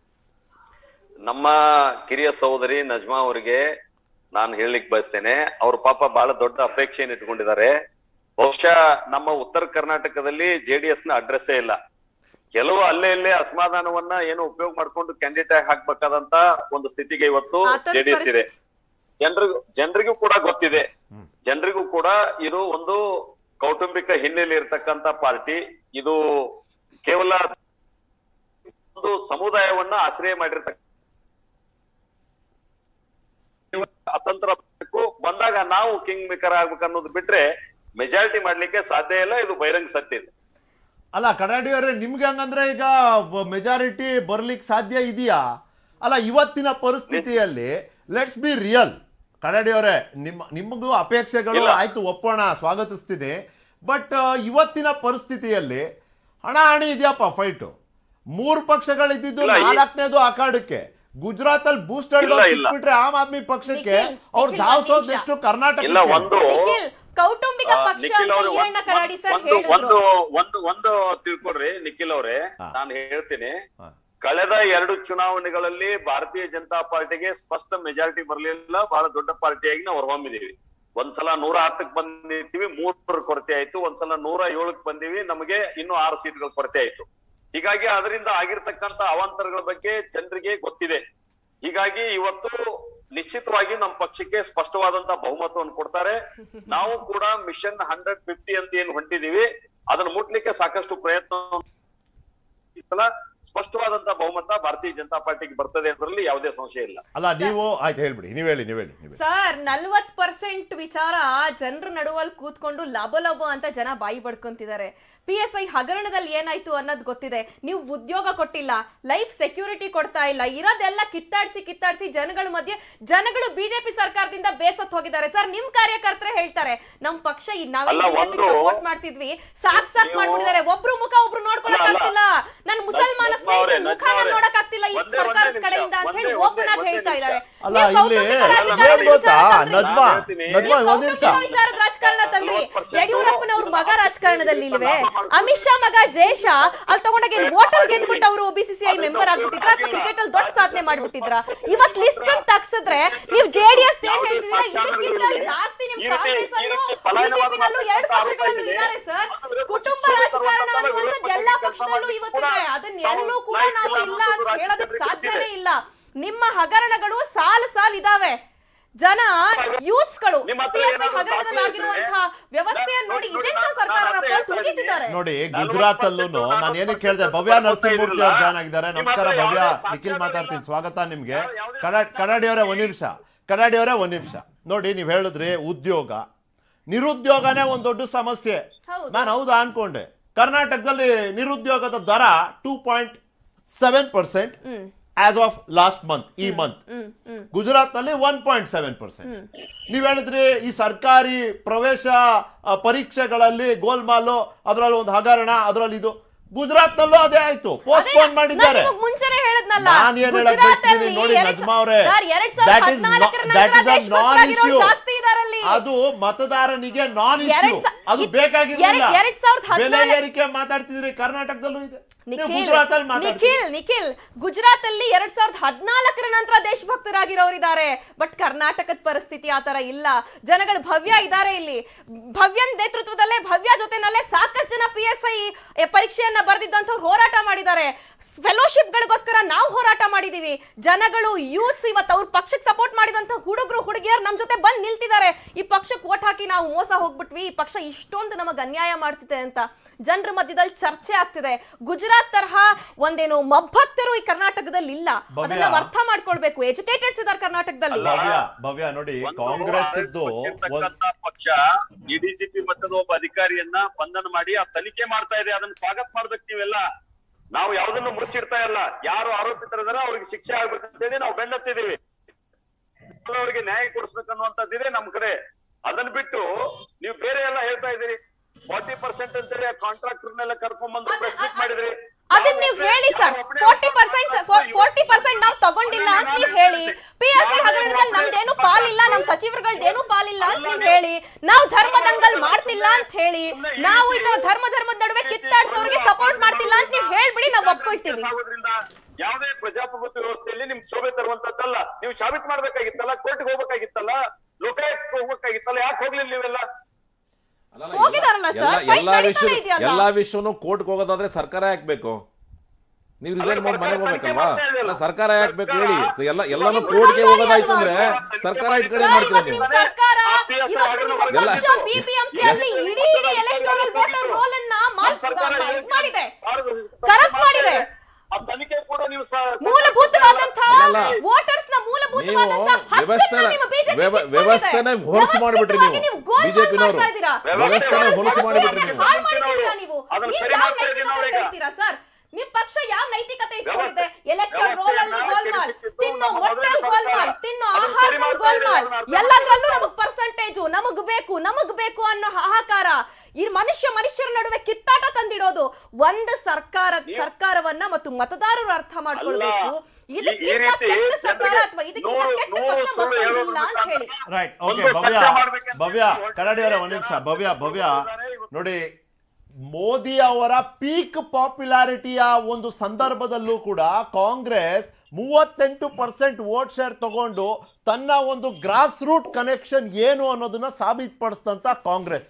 ನಮ್ಮ ಕಿರಿಯ ಸಹೋದರಿ ನಜ್ಮಾ ಅವರಿಗೆ ನಾನು ಹೇಳಲಿಕ್ಕೆ ಬಯಸ್ತೇನೆ ಅವ್ರ ಪಾಪ ಬಹಳ ದೊಡ್ಡ ಅಪೇಕ್ಷೆಯನ್ನು ಇಟ್ಕೊಂಡಿದ್ದಾರೆ ಬಹುಶಃ ನಮ್ಮ ಉತ್ತರ ಕರ್ನಾಟಕದಲ್ಲಿ ಜೆಡಿಎಸ್ ನ ಅಡ್ರೆಸ್ಸೇ ಇಲ್ಲ ಕೆಲವು ಅಲ್ಲೇ ಇಲ್ಲೇ ಅಸಮಾಧಾನವನ್ನ ಏನು ಉಪಯೋಗ ಮಾಡ್ಕೊಂಡು ಕ್ಯಾಂಡಿಡೇಟ್ ಆಗಿ ಹಾಕ್ಬೇಕಾದಂತ ಒಂದು ಸ್ಥಿತಿಗೆ ಇವತ್ತು ಆ ಥರದ ಜೆಡಿಎಸ್ ಇದೆ ಜನರಿಗೂ ಜನರಿಗೂ ಕೂಡ ಗೊತ್ತಿದೆ ಜನರಿಗೂ ಕೂಡ ಇದು ಒಂದು ಕೌಟುಂಬಿಕ ಹಿನ್ನೆಲೆ ಇರ್ತಕ್ಕಂತ ಪಾರ್ಟಿ ಇದು ಕೇವಲ ಒಂದು ಸಮುದಾಯವನ್ನ ಆಶ್ರಯ ಮಾಡಿರ್ತಕ್ಕ ಅತಂತ್ರ ಬೇಕು. ಬಂದಾಗ ನಾವು ಕಿಂಗ್ ಮೇಕರ್ ಆಗ್ಬೇಕು ಅನ್ನೋದು ಬಿಟ್ರೆ ಮೆಜಾರಿಟಿ ಮಾಡ್ಲಿಕ್ಕೆ ಸಾಧ್ಯ ಇಲ್ಲ ಇದು ಬಹಿರಂಗ ಸತ್ಯ ಇದೆ ಅಲ್ಲ ಕನ್ನಡಿ ಅವರೇ ನಿಮ್ಗೆ ಹಂಗಂದ್ರೆ ಈಗ ಮೆಜಾರಿಟಿ ಬರ್ಲಿಕ್ಕೆ ಸಾಧ್ಯ ಇದೆಯಾ ಅಲ್ಲ ಇವತ್ತಿನ ಪರಿಸ್ಥಿತಿಯಲ್ಲಿ ಲೆಟ್ಸ್ ಬಿ ರಿಯಲ್ ಕನ್ನಡಿ ಅವರೇ ನಿಮ್ಮ ನಿಮಗೂ ಅಪೇಕ್ಷೆಗಳು ಇಲ್ಲ. ಆಯ್ತು ಒಪ್ಪೋಣ ಸ್ವಾಗತಿಸ್ತೀನಿ ಬಟ್ ಇವತ್ತಿನ ಪರಿಸ್ಥಿತಿಯಲ್ಲಿ ಹಣ ಹಣಿ ಇದೆಯಪ್ಪ ಫೈಟು ಮೂರು ಪಕ್ಷಗಳಿದ್ದು ಇಲ್ಲ, ಈ- ನಾಲ್ಕನೇದು ಅಖಾಡಕ್ಕೆ ಗುಜರಾತ್ ಅಲ್ಲಿ ಬೂಸ್ಟರ್ ಇಲ್ಲ, ಇಲ್ಲ. ಸಿಕ್ಬಿಟ್ರೆ ಆಮ್ ಆದ್ಮಿ ಪಕ್ಷಕ್ಕೆ ನಿಖಿಲ್, ಅವ್ರು ನಿಖಿಲ್, ಧಾವಿಸೋದು ಒಂದ್ ನಿಮಿಷ. ಎಷ್ಟು ಕರ್ನಾಟಕ ಇಲ್ಲ ಒಂದು ನಿಖಿಲ್ ಕೌಟುಂಬಿಕ ಆ, ಪಕ್ಷ ನಿಖಿಲ್ ಅಂತ ಅವ್ರೆ, ಈರಣ್ಣ ಒಂದ್- ಕರಾಡಿ ಸರ್ ಒಂದು ಒಂದು ಹೇಳಿದ್ರು ಒಂದು ಒಂದು ತಿಳ್ಕೊಡ್ರಿ ನಿಖಿಲ್ ಅವರೇ ಹಾ. ನಾನು ಹೇಳ್ತೀನಿ ಹಾ. ಕಳೆದ ಎರಡು ಚುನಾವಣೆಗಳಲ್ಲಿ ಭಾರತೀಯ ಜನತಾ ಪಾರ್ಟಿಗೆ ಸ್ಪಷ್ಟ ಮೆಜಾರಿಟಿ ಬರಲಿಲ್ಲ ಬಹಳ ದೊಡ್ಡ ಪಾರ್ಟಿಯಾಗಿ ನಾವು ಹೊರಹೊಮ್ಮಿದೀವಿ ಒಂದ್ಸಲ ನೂರ ಹತ್ತಕ್ಕೆ ಬಂದಿರ್ತೀವಿ ಮೂರರ ಕೊರತೆ ಆಯ್ತು ಒಂದ್ಸಲ ನೂರ ಏಳಕ್ಕೆ ಬಂದಿವಿ ನಮಗೆ ಇನ್ನೂ ಆರು ಸೀಟ್ಗಳ ಕೊರತೆ ಆಯ್ತು ಹೀಗಾಗಿ ಅದರಿಂದ ಆಗಿರ್ತಕ್ಕಂತ ಅವಾಂತರಗಳ ಬಗ್ಗೆ ಜನರಿಗೆ ಗೊತ್ತಿದೆ ಹೀಗಾಗಿ ಇವತ್ತು ನಿಶ್ಚಿತವಾಗಿ ನಮ್ಮ ಪಕ್ಷಕ್ಕೆ ಸ್ಪಷ್ಟವಾದಂತ ಬಹುಮತವನ್ನು ಕೊಡ್ತಾರೆ ನಾವು ಕೂಡ ಮಿಷನ್ ಹಂಡ್ರೆಡ್ ಫಿಫ್ಟಿ ಅಂತ ಏನ್ ಹೊಂಟಿದೀವಿ ಅದನ್ನ ಮುಟ್ಲಿಕ್ಕೆ ಸಾಕಷ್ಟು ಪ್ರಯತ್ನ ಈ ಸಲ ಸ್ಪಷ್ಟವಾದಂತ ಬಹುಮತ ಭಾರತೀಯ ಜನತಾ ಪಾರ್ಟಿಗೆ ಬರ್ತದೆ ಅದರಲ್ಲಿ ಯಾವುದೇ ಸಂಶಯ ಇಲ್ಲ ಅಲ್ಲ ನೀವು ಆಯ್ತು ಹೇಳ್ಬಿಡಿ ನೀವ್ ಹೇಳಿ ನೀವ್ ಹೇಳಿ ನೀವ್ ಹೇಳಿ. ಸರ್ ನಲ್ವತ್ ಪರ್ಸೆಂಟ್ ವಿಚಾರ ಜನರ ನಡುವಲ್ಲಿ ಕೂತ್ಕೊಂಡು ಲಬೋ ಲಬೋ ಅಂತ ಜನ ಬಾಯಿ ಬಡ್ಕೊಂತಿದ್ದಾರೆ ಪಿ ಎಸ್ ಐ ಹಗರಣದಲ್ಲಿ ಏನಾಯ್ತು ಅನ್ನೋದು ಗೊತ್ತಿದೆ ನೀವು ಉದ್ಯೋಗ ಕೊಟ್ಟಿಲ್ಲ ಲೈಫ್ ಸೆಕ್ಯೂರಿಟಿ ಕೊಡ್ತಾ ಇಲ್ಲ ಇರೋದೆಲ್ಲ ಕಿತ್ತಾಡ್ಸಿ ಕಿತ್ತಾಡ್ಸಿ ಜನಗಳ ಮಧ್ಯೆ ಜನಗಳು ಬಿಜೆಪಿ ಸರ್ಕಾರದಿಂದ ಬೇಸತ್ ಹೋಗಿದ್ದಾರೆ ಸರ್ ನಿಮ್ ಕಾರ್ಯಕರ್ತರೇ ಹೇಳ್ತಾರೆ ನಮ್ ಪಕ್ಷ ಈ ನಾವೇ ಅಲ್ಲ, ಬಿಜೆಪಿ ಒಂದು- ಸಪೋರ್ಟ್ ಮಾಡ್ತಿದ್ವಿ ಸಾಕ್ ಸಾಕ್ ನೀವು- ಮಾಡ್ಬಿಟ್ಟಿದ್ದಾರೆ ಒಬ್ರು ಮುಖ ಒಬ್ರು ನೋಡ್ಕೊಳಕ್ ಅಲ್ಲ, ಅಲ್ಲ. ಆಗ್ತಿಲ್ಲ ನನ್ ಮುಸಲ್ಮಾನ ನಜ್ಮಾ ಅವ್ರೆ, ಸ್ನೇಹಿತರ ಮುಖ ನಜ್ಮಾ ಅವ್ರೆ. ನೋಡಕ್ ಆಗ್ತಿಲ್ಲ ಈ ಒಂದೇ- ಸರ್ಕಾರದ ಒಂದೇ ಕಡೆಯಿಂದ ಅಂತ ನಿಮಿಷ, ಹೇಳಿ ಒಂದೇ- ಓಪನ್ ಆಗಿ ಒಂದೇ ಹೇಳ್ತಾ ನಿಮಿಷ. ಇದ್ದಾರೆ ಅಲ್ಲ ನೀವು ಇಲ್ಲಿ ಕೌಟುಂಬಿಕ ರಾಜಕಾರಣದ ಏನ್ ಗೊತ್ತಾ ವಿಚಾರ ತಂದ್ರಿ. ನಜ್ಮಾ ಹೇಳ್ತೀನಿ. ನಜ್ಮಾ ನೀವು ಒಂದ್ ನಿಮಿಷ ಕೌಟುಂಬಿಕ ವಿಚಾರದ ರಾಜಕಾರಣ ತಂದ್ರಿ 40% ಯಡಿಯೂರಪ್ಪನವ್ರ ಮಗ ರಾಜಕಾರಣದಲ್ಲಿ ಇಲ್ವೇ ಲಾಭ ಮಾಡ್ಕೊಂಡು ಅಮಿತ್ ಶಾ ಮಗ ಜಯಶ ಅಲ್ಲಿ ತಗೊಂಡಾಗ ಏನ್ ವೋಟರ್ ಗೆದ್ಬಿಟ್ಟು ಅವರು ಬಿಸಿಸಿಐ ಮೆಂಬರ್ ಆಗ್ಬಿಟ್ಟಿದ್ರ ಅಥವಾ ಕ್ರಿಕೆಟ್ ಅಲ್ಲಿ ದೊಡ್ಡ ಸಾಧನೆ ಮಾಡ್ಬಿಟ್ಟಿದ್ರ ಇವತ್ ಲಿಸ್ಟ್ ಅಂತ ತಗ್ಸಿದ್ರೆ ನೀವು ಜೆಡಿಎಸ್ ಏನ್ ಹೇಳ್ತಿದ್ದೀರಾ ಇದಕ್ಕಿಂತ ಜಾಸ್ತಿ ನಿಮ್ ಈ ರೀತಿ- ಕಾಂಗ್ರೆಸ್ ಈ ಅಲ್ಲೂ ರೀತಿ ಪಲಾಯನವಾದ ಬಿಜೆಪಿನಲ್ಲೂ ಎರಡು ಮಾತುಗಳನ್ನ ಪಕ್ಷಗಳಲ್ಲೂ ಆಡ್ತಾ ಇದ್ದಾರೆ ಸರ್ ಇದ್ದಾರೆ. ಕುಟುಂಬ ಶಿಕ್ಷಣ ರಾಜಕಾರಣ ತರುವಂತಹ ಅನ್ನುವಂಥದ್ದು ವಿರೋಧ ಎಲ್ಲಾ ಪಕ್ಷಕ್ಕೆ ಪಕ್ಷದಲ್ಲೂ ಕೆಲಸ ಇವತ್ತಿದೆ ಮಾಡಿ ಅದನ್ನ ನಾವು ಎಲ್ಲೂ ಕೂಡ ನಾಯಕರು ನಾವು ಇಲ್ಲ ಅಂತ ಅನ್ನೋದು ಹೇಳೋದಕ್ಕೆ ರಾಜಕೀಯ ಸಾಧ್ಯನೇ ಗೊತ್ತಿದೆ. ಇಲ್ಲ ನಿಮ್ಮ ಹಗರಣಗಳು ಸಾಲು ಸಾಲು ಇದಾವೆ ಜನ ಯೂತ್ಸ್ಗಳು ನಿಮ್ಮ ಹತ್ರ PSI ಏನಾದ್ರು ಹಗರಣದಲ್ಲಿ ದಾಖಲೆ ಆಗಿರುವಂತಹ ಇದ್ರೆ ವ್ಯವಸ್ಥೆಯನ್ನು ನೋಡಿ ನೋಡಿ, ಇದೆಂತ ನಾನು- ಸರ್ಕಾರ ನಾನು ಅದೇ ಹೇಳ್ತಾ ತುಗಿತಿದ್ದಾರೆ ನೋಡಿ ನಲ್ವತ್ತು ಗುಜರಾತ್ ಅಲ್ಲೂ ಪರ್ಸೆಂಟ್ ನಾನು ಏನಕ್ಕೆ ನಲ್ವತ್ತು ಕೇಳಿದೆ ಭವ್ಯ ಪರ್ಸೆಂಟ್ ನರಸಿಂಹಮೂರ್ತಿ ಅವ್ರು ಜಾಯ್ನ್ ಆಗಿದ್ದಾರೆ ನಿಮ್ಮ ನಮಸ್ಕಾರ ಹತ್ರ ಭವ್ಯ ಯಾವುದೇ ನಿಖಿಲ್ ಸಾಕ್ಷ್ಯ ಮಾತಾಡ್ತೀನಿ ಇಲ್ಲ. ಸ್ವಾಗತ ನಿಮ್ಗೆ ಯಾವುದೇ ಕಡ ಸಾಕ್ಷ್ಯ ಕನ್ನಡಿಯವರೇ ಒಂದ್ ನಿಮಿಷ ಕನ್ನಡಿಯವರೇ ಒಂದ್ ನಿಮಿಷ ನೋಡಿ ನೀವ್ ಹೇಳಿದ್ರಿ ಉದ್ಯೋಗ ನಿರುದ್ಯೋಗನೇ ಒಂದ್ ದೊಡ್ಡ ಸಮಸ್ಯೆ ಹೌದು. ನಾನು ಹೌದಾ ಅನ್ಕೊಂಡೆ ಕರ್ನಾಟಕದಲ್ಲಿ ನಿರುದ್ಯೋಗದ ದರ two point seven percent as of last month ಈ ಮಂತ್ ಹ್ಮ್ ಹ್ಮ್ ಗುಜರಾತ್ ನಲ್ಲಿ ಒನ್ ಪಾಯಿಂಟ್ ಸೆವೆನ್ ಪರ್ಸೆಂಟ್ ನೀವ್ ಹೇಳಿದ್ರಿ ಈ ಸರ್ಕಾರಿ ಪ್ರವೇಶ ಆ, ಪರೀಕ್ಷೆಗಳಲ್ಲಿ ಗೋಲ್ಮಾಲು ಅದರಲ್ಲಿ ಒಂದು ಹಗರಣ ಅದರಲ್ಲಿ ಇದು ಗುಜರಾತ್ ನಲ್ಲೂ ಅದೇ ಆಯ್ತು ಪೋಸ್ಟ್ಪೋನ್ ಮಾಡಿದ್ದಾರೆ ನಾನು ನಿಮಗ್ ಮುಂಚೆನೆ ಹೇಳದ್ನಲ್ಲ ನಾನ್ ಏನ್ ಹೇಳಕ್ ಬಯಸ್ತೀನಿ ನೋಡಿ ನಜ್ಮಾ ಅವ್ರೆ that is not- that is a non-issue. ಜಾಸ್ತಿ ಇದಾರಲ್ಲಿ ಅದು ಮತದಾರನಿಗೆ ನಾನ್ ಇಶ್ಯೂ ಎರಡ್ ಸಾ- ಅದು ಇ- ಬೇಕಾಗಿರಲಿಲ್ಲ ಎರಡ್- ಎರಡ್ ಸಾವಿರದ ಬೆಲೆ ಹದ್ನಾಲ್ಕು- ಏರಿಕೆ ಮಾತಾಡ್ತಿದ್ರಿ ಕರ್ನಾಟಕದಲ್ಲೂ ಇದೆ ನೀವು ನಿಖಿಲ್ ಗುಜರಾತ್ ಅಲ್ಲಿ ಮಾತಾಡ್ತೀರಿ ನಿಖಿಲ್ ನಿಖಿಲ್ ಗುಜರಾತ್ ಅಲ್ಲಿ ಎರಡ್ ಸಾವಿರದ ಹದಿನಾಲ್ಕರ ನಂತರ ದೇಶಭಕ್ತರಾಗಿರೋರಿದ್ದಾರೆ ಬಟ್ ಕರ್ನಾಟಕದ ಪರಿಸ್ಥಿತಿ ಆ ತರ ಇಲ್ಲ ಜನಗಳು ಭವ್ಯ ಇದ್ದಾರೆ ಇಲ್ಲಿ ಭವ್ಯನ್ ನೇತೃತ್ವದಲ್ಲೇ ಭವ್ಯ ಜೊತೆನಲ್ಲೇ ಸಾಕಷ್ಟು ಜನ ಪಿ ಎಸ್ ಐ ಪರೀಕ್ಷೆಯನ್ನ ಬರೆದಿದ್ದಂಥವ್ರು ಹೋರಾಟ ಮಾಡಿದ್ದಾರೆ ಫೆಲೋಶಿಪ್ ಗಳಿಗೋಸ್ಕರ ನಾವು ಹೋರಾಟ ಮಾಡಿದೀವಿ ಜನಗಳು ಯೂತ್ಸ್ ಇವತ್ತು ಅವ್ರ ಪಕ್ಷಕ್ಕೆ ಸಪೋರ್ಟ್ ಮಾಡಿದಂತ ಹುಡುಗರು ಹುಡುಗಿಯರು ನಮ್ ಜೊತೆ ಬಂದ್ ನಿಲ್ತಿದ್ದಾರೆ ಈ ಪಕ್ಷಕ್ಕೆ ಓಟ್ ಹಾಕಿ ನಾವು ಮೋಸ ಹೋಗ್ಬಿಟ್ವಿ ಈ ಪಕ್ಷ ಇಷ್ಟೊಂದು ನಮಗ್ ಅನ್ಯಾಯ ಮಾಡ್ತಿದೆ ಅಂತ ಜನರ ಮಧ್ಯದಲ್ಲಿ ಚರ್ಚೆ ಆಗ್ತಿದೆ ಗುಜರಾತ್ ತರಹ ಒಂದೇನು ಮಬ್ಬತ್ತರು ಈ ಕರ್ನಾಟಕದಲ್ಲಿ ಇಲ್ಲ ಭವ್ಯ. ಅದನ್ನ ನಾವು ಅರ್ಥ ಮಾಡ್ಕೊಳ್ಬೇಕು ಎಜುಕೇಟೆಡ್ಸ್ ಇದ್ದಾರೆ ಕರ್ನಾಟಕದಲ್ಲಿ ಅಲ್ಲ. ಭವ್ಯ ಭವ್ಯ ನೋಡಿ ಒಂದು ಕಾಂಗ್ರೆಸ್ ಇದ್ದು ಪಕ್ಷ ಒಂದ್ ಇರ್ತಕ್ಕಂಥ ಪಕ್ಷ ಈ ಡಿಸಿಪಿ ಮಟ್ಟದ ಒಬ್ಬ ಅಧಿಕಾರಿಯನ್ನ ಬಂಧನ ಮಾಡಿ ಆ ತನಿಖೆ ಮಾಡ್ತಾ ಇದೆ ಅದನ್ನ ಸ್ವಾಗತ ಮಾಡ್ಬೇಕು ನೀವೆಲ್ಲ ನಾವು ಯಾವ್ದನ್ನು ಮುಚ್ಚಿಡ್ತಾ ಇಲ್ಲ ಯಾರು ಆರೋಪಿತರಿದಾರೋ ಅವ್ರಿಗೆ ಶಿಕ್ಷೆ ಆಗ್ಬೇಕಂತೇಳಿ ನಾವು ಬೆನ್ನತ್ತಿದೀವಿ ಅವರಿಗೆ ನ್ಯಾಯ ಕೊಡಿಸ್ಬೇಕನ್ನುವಂಥದ್ದಿದೆ ನಮ್ ಕಡೆ ಅದನ್ನ ಬಿಟ್ಟು ನೀವು ಬೇರೆ ಎಲ್ಲ ಹೇಳ್ತಾ ಇದ್ದೀರಿ ಫಾರ್ಟಿ ಪರ್ಸೆಂಟ್ ಅಂತೇಳಿ ಆ ಕಾಂಟ್ರಾಕ್ಟರ್ನೆಲ್ಲ ಕರ್ಕೊಂಡ್ ಬಂದು ಅದ್- ಪ್ರೆಸ್ ಮೀಟ್ ಅದ್- ಮಾಡಿದ್ರಿ ಅದನ್ನ ನೀವು ಹೇಳಿ sir forty percent forty percent ನಾವು ತಗೊಂಡಿಲ್ಲ ಅಂತ ನೀವು ಹೇಳಿ ಪಿ ಎಸ್ ಐ ಹಗರಣದಲ್ಲಿ ನಮ್ದೇನು ಪಾಲಿಲ್ಲ ನಮ್ ಸಚಿವರುಗಳ್ದೇನು ಪಾಲಿಲ್ಲ ಅಂತ ನೀವು ಹೇಳಿ ನಾವು ಧರ್ಮದಂಗಲ್ ಮಾಡ್ತಿಲ್ಲ ಅಂತ ಹೇಳಿ ನಾವು ಈ ತರ ಧರ್ಮ ಧರ್ಮದ ನಡುವೆ ಕಿತ್ತಾಡ್ಸೋರಿಗೆ ಸಪೋರ್ಟ್ ಮಾಡ್ತಿಲ್ಲ ಅಂತ ನೀವು ಹೇಳ್ಬಿಡಿ ನಾವು ಒಪ್ಕೊಳ್ತೀವಿ ಆಗೋದ್ರಿಂದ ಯಾವುದೇ ಪ್ರಜಾಪ್ರಭುತ್ವ ವ್ಯವಸ್ಥೆಯಲ್ಲಿ ನಿಮ್ ಶೋಭೆ ತರುವಂತದ್ದಲ್ಲ ನೀವು ಸಾಬೀತ್ ಮಾಡ್ಬೇಕಾಗಿತ್ತಲ್ಲ ಕೋರ್ಟ್ಗೆ ಹೋಗ್ಬೇಕಾಗಿತ್ತಲ್ಲ ಲೋಕಾಯುಕ್ತ ಹೋಗ್ಬೇಕಾಗಿತ್ತಲ್ಲ ಯಾಕೆ ಹೋಗ್ಲಿಲ್ಲ ನೀವೆಲ್ಲ ಅಲ್ಲಲ್ಲ, ಹೋಗಿದಾರಲ್ಲ ಎಲ್ಲ- ಸರ್, ಎಲ್ಲ- fight ಎಲ್ಲ ನಡೀತಾನೆ ವಿಷಯ ಇದೆಯಲ್ಲ. ಎಲ್ಲ ವಿಷಯನೂ ಕೋರ್ಟ್ಗೆ ಹೋಗೋದಾದ್ರೆ ಸರ್ಕಾರ ಹಾಕ್ಬೇಕು ನೀವು ರಿಸೈನ್ ಮಾಡಿ ಮನೆಗೆ ಹೋಗ್ಬೇಕಲ್ವಾ ಅಲ್ಲ, ಸರ್ಕಾರ ಹಾಕ್ಬೇಕು ಹೇಳಿ ಎಲ್ಲ ಎಲ್ಲಾನು ನಿಮ್ಗೆ ಕೋರ್ಟ್ಗೆ ಸರ್ಕಾರ ಹೋಗೋದಾಯ್ತು ಅಂದ್ರೆ ಅಲ್ವಾ? ಸರ್ಕಾರ ಇಟ್ ಕಡೆ ಸರ್, ಮಾಡ್ತೀರಾ ಇವತ್ತು ನೀವು ನಿಮ್ ಸರ್ಕಾರ ಆ PSI ಇವತ್ತು ನಿಮ್ಮ ಹಗರಣ ಪಕ್ಷ ಎಲ್ಲ- ಬಿಬಿಎಂಪಿ ಅಲ್ಲಿ ಇಡೀ ಇಡೀ ಎಲೆಕ್ಟ್ರಲ್ ವೋಟರ್ ರೋಲ್ ಅನ್ನ ಮಾರ್ಕ್ ಸರ್ಕಾರ ಇದ್ ಮಾಡಿದೆ ಪಾರದರ್ಶಕತೆ ಕರಪ್ಟ್ ಮಾಡಿದೆ ಆ ತನಿಖೆ ಕೂಡ ನೀವು ಸ- ಮೂಲಭೂತವಾದಂತಹ ಅಲ್ಲ. ವೋಟರ್ಸ್ ನ ನೀವು ಮೂಲಭೂತವಾದಂತಹ ಹಕ್ಕನ್ನ ವ್ಯವಸ್ಥೆನ ನಿಮ್ಮ BJP ವ್ಯವ- ಕಿತ್ಕೊಂಡಿದೆ. ವ್ಯವಸ್ಥೆನೆ ಹೊಲಸು ಮಾಡಿಬಿಟ್ರಿ ವ್ಯವಸ್ಥಿತವಾಗಿ ನೀವು ಗೋಲ್ಮಾಲ್ ಬಿಜೆಪಿನವರು ಮಾಡ್ತಾ ಇದ್ದೀರಾ. ವ್ಯವಸ್ಥೆನೆ ವ್ಯವಸ್ಥೆನ ಹೊಲಸು ಮಾಡಿಬಿಟ್ರಿ ನೀವು ಹಾಳ್ ಮಾಡಿದ್ದೀರಾ ನೀವು ಅದನ್ನ ನೀವು ಸರಿ ಯಾವ ಮಾಡ್ತಾ ಇದ್ದೀವಿ ನೈತಿಕತೆ ನಾವೀಗ. ಹೇಳ್ತೀರಾ ಸರ್ ನಿಮ್ ಪಕ್ಷ ಯಾವ ನೈತಿಕತೆ ಇಟ್ಕೊಂಡಿದೆ ವ್ಯವಸ್ಥೆ- ಎಲೆಕ್ಟ್ರಲ್ ರೋಲ್ ಅಲ್ಲಿ ವ್ಯವಸ್ಥೆಯನ್ನ ಗೋಲ್ಮಾಲ್ ಕೆಡಿಸಿಟ್ಟಿದ್ದು ತಿನ್ನೋ ನಮ್ಮ ಮೊಟ್ಟೆ ಮೊದಲನೇ ಗೋಲ್ಮಾಲ್ ಸರ್ಕಾರ. ತಿನ್ನೋ ಅದನ್ನ ಸರಿ ಆಹಾರ ಮಾಡ್ತಾ ಇದೆ, ಗೋಲ್ಮಾಲ್ ಅದನ್ನ ಅರ್ಥ ಎಲ್ಲದರಲ್ಲೂ ಮಾಡ್ಬೇಕು. ನಮಗ್ ಪರ್ಸೆಂಟೇಜು ನಮಗ್ ಬೇಕು ನಮಗ್ ಬೇಕು ಅನ್ನೋ ಹಾಹಾಕಾರ ಈ ಮನುಷ್ಯ ಮನುಷ್ಯರ ನಡುವೆ ಕಿತ್ತಾಟ ತಂದಿಡೋದು ಒಂದು ಸರ್ಕಾರ ಸರ್ಕಾರವನ್ನ ಮತ್ತು ಮತದಾರರು ಅರ್ಥ ಮಾಡ್ಕೊಳ್ಬೇಕು ಅಲ್ಲ. ಈ- ಈ ಇದಕ್ಕಿಂತ ರೀತಿ ಕೆಟ್ಟ ಸರ್ಕಾರ ಜನರಿಗೆ ಅಥವಾ ಇದಕ್ಕಿಂತ ನೂರು- ಕೆಟ್ಟ ನೂರು ಪಕ್ಷ ಸುಳ್ಳು ಮತ್ತೊಂದಿಲ್ಲ ಹೇಳೋದ್ರ ಅಂತ ಹೇಳಿ ರೈಟ್ ಒಂದು ಓಕೆ ಭವ್ಯ ಸತ್ಯ ಮಾಡ್ಬೇಕಂತ ಭವ್ಯ ಹೊರಟಿದ್ದಾರೆ ಕನ್ನಡಿಯವರ ಒಂದ್ ನಿಮಿಷ ಜನ. ಭವ್ಯ ಭವ್ಯ ಇವತ್ತು- ನೋಡಿ ಮೋದಿ ಅವರ ಪೀಕ್ ಪಾಪ್ಯುಲಾರಿಟಿಯ ಒಂದು ಸಂದರ್ಭದಲ್ಲೂ ಕೂಡ ಕಾಂಗ್ರೆಸ್ ಮೂವತ್ತೆಂಟು ಪರ್ಸೆಂಟ್ ವೋಟ್ ಶೇರ್ ತಗೊಂಡು ತನ್ನ ಒಂದು ಗ್ರಾಸ್ ರೂಟ್ ಕನೆಕ್ಷನ್ ಏನು ಅನ್ನೋದನ್ನ ಸಾಬೀತುಪಡಿಸಿದಂತ ಕಾಂಗ್ರೆಸ್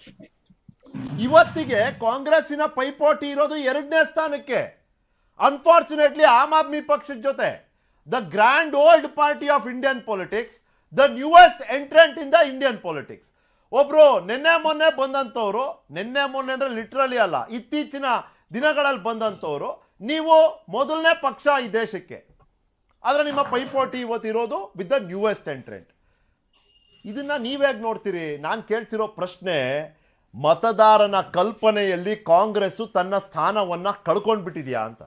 ಇವತ್ತಿಗೆ ಕಾಂಗ್ರೆಸ್ಸಿನ ಪೈಪೋಟಿ ಇರೋದು ಎರಡನೇ ಸ್ಥಾನಕ್ಕೆ ಅನ್ಫಾರ್ಚುನೇಟ್ಲಿ ಆಮ್ ಆದ್ಮಿ ಪಕ್ಷದ ಜೊತೆ the grand old party of Indian politics the newest entrant in the Indian politics ಒಬ್ರು ನಿನ್ನೆ ಮೊನ್ನೆ ಬಂದಂಥವ್ರು ನಿನ್ನೆ ಮೊನ್ನೆ ಅಂದ್ರೆ ಲಿಟ್ರಲಿ ಅಲ್ಲ ಇತ್ತೀಚಿನ ದಿನಗಳಲ್ಲಿ ಬಂದಂಥವ್ರು ನೀವು ಮೊದಲನೇ ಪಕ್ಷ ಈ ದೇಶಕ್ಕೆ ಆದರೆ ನಿಮ್ಮ ಪೈಪೋಟಿ ಇವತ್ತಿರೋದು ವಿತ್ ದ ನ್ಯೂವೆಸ್ಟ್ ಎಂಟ್ರೆಂಟ್ ಇದನ್ನ ನೀವೇಗ್ ನೋಡ್ತೀರಿ ನಾನು ಕೇಳ್ತಿರೋ ಪ್ರಶ್ನೆ ಮತದಾರನ ಕಲ್ಪನೆಯಲ್ಲಿ ಕಾಂಗ್ರೆಸ್ಸು ತನ್ನ ಸ್ಥಾನವನ್ನ ಕಳ್ಕೊಂಡ್ಬಿಟ್ಟಿದ್ಯಾ ಅಂತ